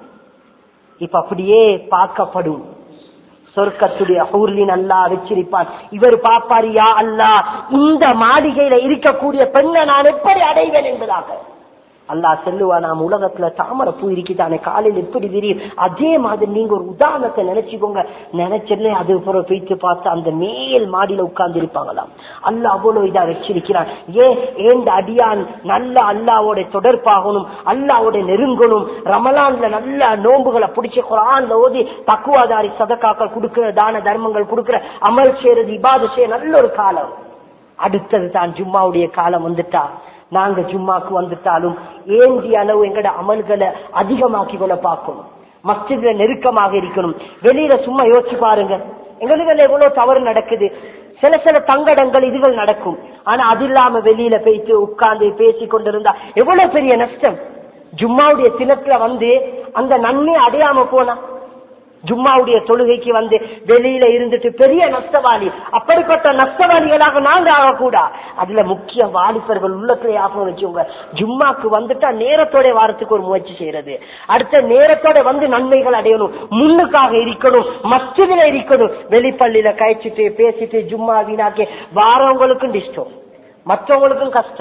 இப்ப அப்படியே பார்க்கப்படும் சொர்க்கத்துடைய ஊர்லின் அல்லா வச்சிருப்பான் இவர் பாப்பாரு யா அல்லா இந்த மாளிகையில இருக்கக்கூடிய பெண்ணை நான் எப்படி அடைவேன் என்பதாக அல்லாஹ் செல்லுவா நாம் உலகத்துல தாமரை பூ இருக்கிட்டானே காலையில் எப்படி தெரியும் அதே மாதிரி நீங்க ஒரு உதாரணத்தை நினைச்சுக்கோங்க நினைச்சதுல அது பிறகு போயிட்டு பார்த்து அந்த மேல் மாடியில உட்கார்ந்து இருப்பாங்களாம் அல்ல அவ்வளவு இதா வச்சிருக்கிறான் ஏன் ஏந்த அடியான் நல்ல அல்லாவோட தொடர்பாகணும் அல்லாவோட நெருங்கணும் ரமலான்ல நல்ல நோன்புகளை பிடிச்ச குரான்ல ஓதி தக்குவாதாரி சதக்காக்கள் கொடுக்கிற தான தர்மங்கள் கொடுக்கிற அமல் செய்யறது இபாத செய்ய நல்ல ஒரு காலம் அடுத்தது தான் ஜும்மாவுடைய காலம் வந்துட்டா நாங்க ஜும்மாக்கு வந்துட்டாலும் ஏந்திய அளவு எங்கட அமல்களை அதிகமாக்கி கொள்ள பார்க்கணும் மஸ்ஜித்ல நெருக்கமாக இருக்கணும் வெளியில சும்மா யோசிச்சு பாருங்க எங்களுக்கு எவ்வளவு தவறு நடக்குது சில சில தங்கடங்கள் இதுகள் நடக்கும் ஆனா அது இல்லாம வெளியில போயிட்டு உட்கார்ந்து பேசி கொண்டிருந்தா எவ்வளவு பெரிய நஷ்டம் ஜும்மாவுடைய தினத்துல வந்து அந்த நன்மை அடையாம போனா ஜும்மாவுடைய தொழுகைக்கு வந்து வெளியில இருந்துட்டு பெரிய நஷ்டவாளி அப்படிப்பட்ட நஷ்டவாளிகளாக நாங்க ஆகக்கூடா அதுல முக்கிய வாலிபர்கள் உள்ளத்துல ஆகணும் வச்சுக்கோங்க ஜும்மாக்கு வந்துட்டா நேரத்தோட வாரத்துக்கு ஒரு முயற்சி செய்யறது அடுத்த நேரத்தோட வந்து நன்மைகள் அடையணும் முன்னுக்காக இருக்கணும் மஸ்ஜிதில இருக்கணும் வெளிப்பள்ளியில கழிச்சிட்டு பேசிட்டு ஜும்மா வீணாக்கி வாரவங்களுக்கும் டிஸ்டம் மற்றவங்களுக்கும் கஷ்டம்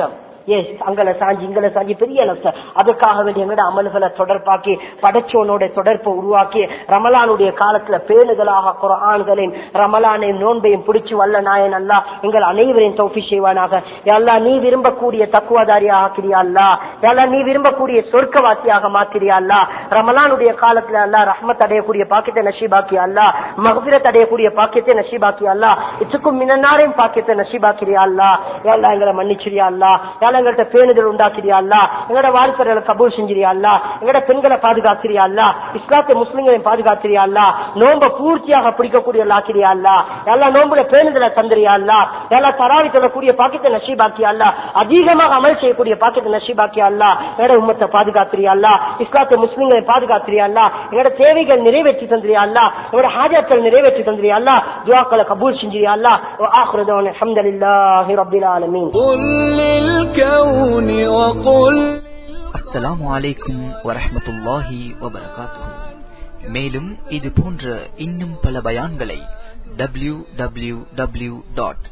ஏ அங்கல சாஞ்சி இங்கல சாஞ்சி பெரிய நஷ்டம் அதுக்காக வேண்டிய எங்களோட அமல்களை தொடர்பாக்கி படைச்சோனோட தொடர்பை உருவாக்கி ரமலானுடைய காலத்துல பேணுதலாக குரான்களின் ரமலானையும் நோன்பையும் பிடிச்சு வல்ல நாயன் அல்லா எங்கள் அனைவரையும் தௌஃபி செய்வானாக எல்லா நீ விரும்பக்கூடிய தக்குவதாரியாக ஆக்கிறியா அல்லா எல்லா நீ விரும்பக்கூடிய சொர்க்கவாசியாக மாத்திரியா அல்லா ரமலானுடைய காலத்துல அல்லா ரஹ்மத் அடையக்கூடிய பாக்கியத்தை நஷீபாக்கி அல்லா மகபிரத் அடையக்கூடிய பாக்கியத்தை நஷீபாக்கி அல்லா இச்சுக்கும் மினநாரையும் பாக்கியத்தை நஷீபாக்கிறியா அல்லா எல்லா எங்களை மன்னிச்சிரியா அல்லா எல்லா எங்கள்கிட்ட பேணுதல் உண்டாக்கிறியா அல்லா எங்களோட வாழ்க்கைகளை கபூல் செஞ்சிரியா அல்லா எங்களோட பெண்களை பாதுகாக்கிறியா அல்லா இஸ்லாத்தை முஸ்லிம்களையும் பாதுகாத்திரியா அல்லா நோம்ப பூர்த்தியாக பிடிக்கக்கூடிய லாக்கிரியா அல்லா எல்லா நோம்புல பேணுதலை தந்திரியா அல்லா எல்லா தராவி சொல்லக்கூடிய பாக்கியத்தை நஷீபாக்கியா அல்லா அதிகமாக அமல் செய்யக்கூடிய பாக்கியத்தை நஷீபாக்கியா அல்லா எங்களோட உம்மத்தை பாதுகாத்திரியா அல்லா இஸ்லாத்தை முஸ்லிம்களை பாதுகாத்திரியா அல்லா எங்களோட தேவைகள் நிறைவேற்றி தந்திரியா அல்லா எங்களோட ஹாஜாக்கள் நிறைவேற்றி தந்திரியா அல்லா துவாக்களை கபூல் செஞ்சிரியா அல்லா ஆஹ்ரதவன் அல்ஹம்துலில்லாஹி ரப்பில் ஆலமீன் قل للكون وقل அஸ்ஸலாமு அலைக்கும் வரஹ்மத்துல்லாஹி வபரகாத்துஹு மேலும் இது போன்ற இன்னும் பல பயான்களை W W W dot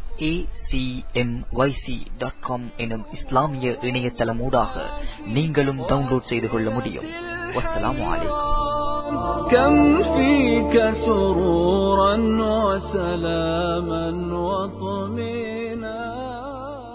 dot com எனும் இஸ்லாமிய இணையதளமூடாக நீங்களும் டவுன்லோட் செய்து கொள்ள முடியும் வஸ்ஸலாமு அலைக்கும் كم فيك سرورا وسلاما وطمئنا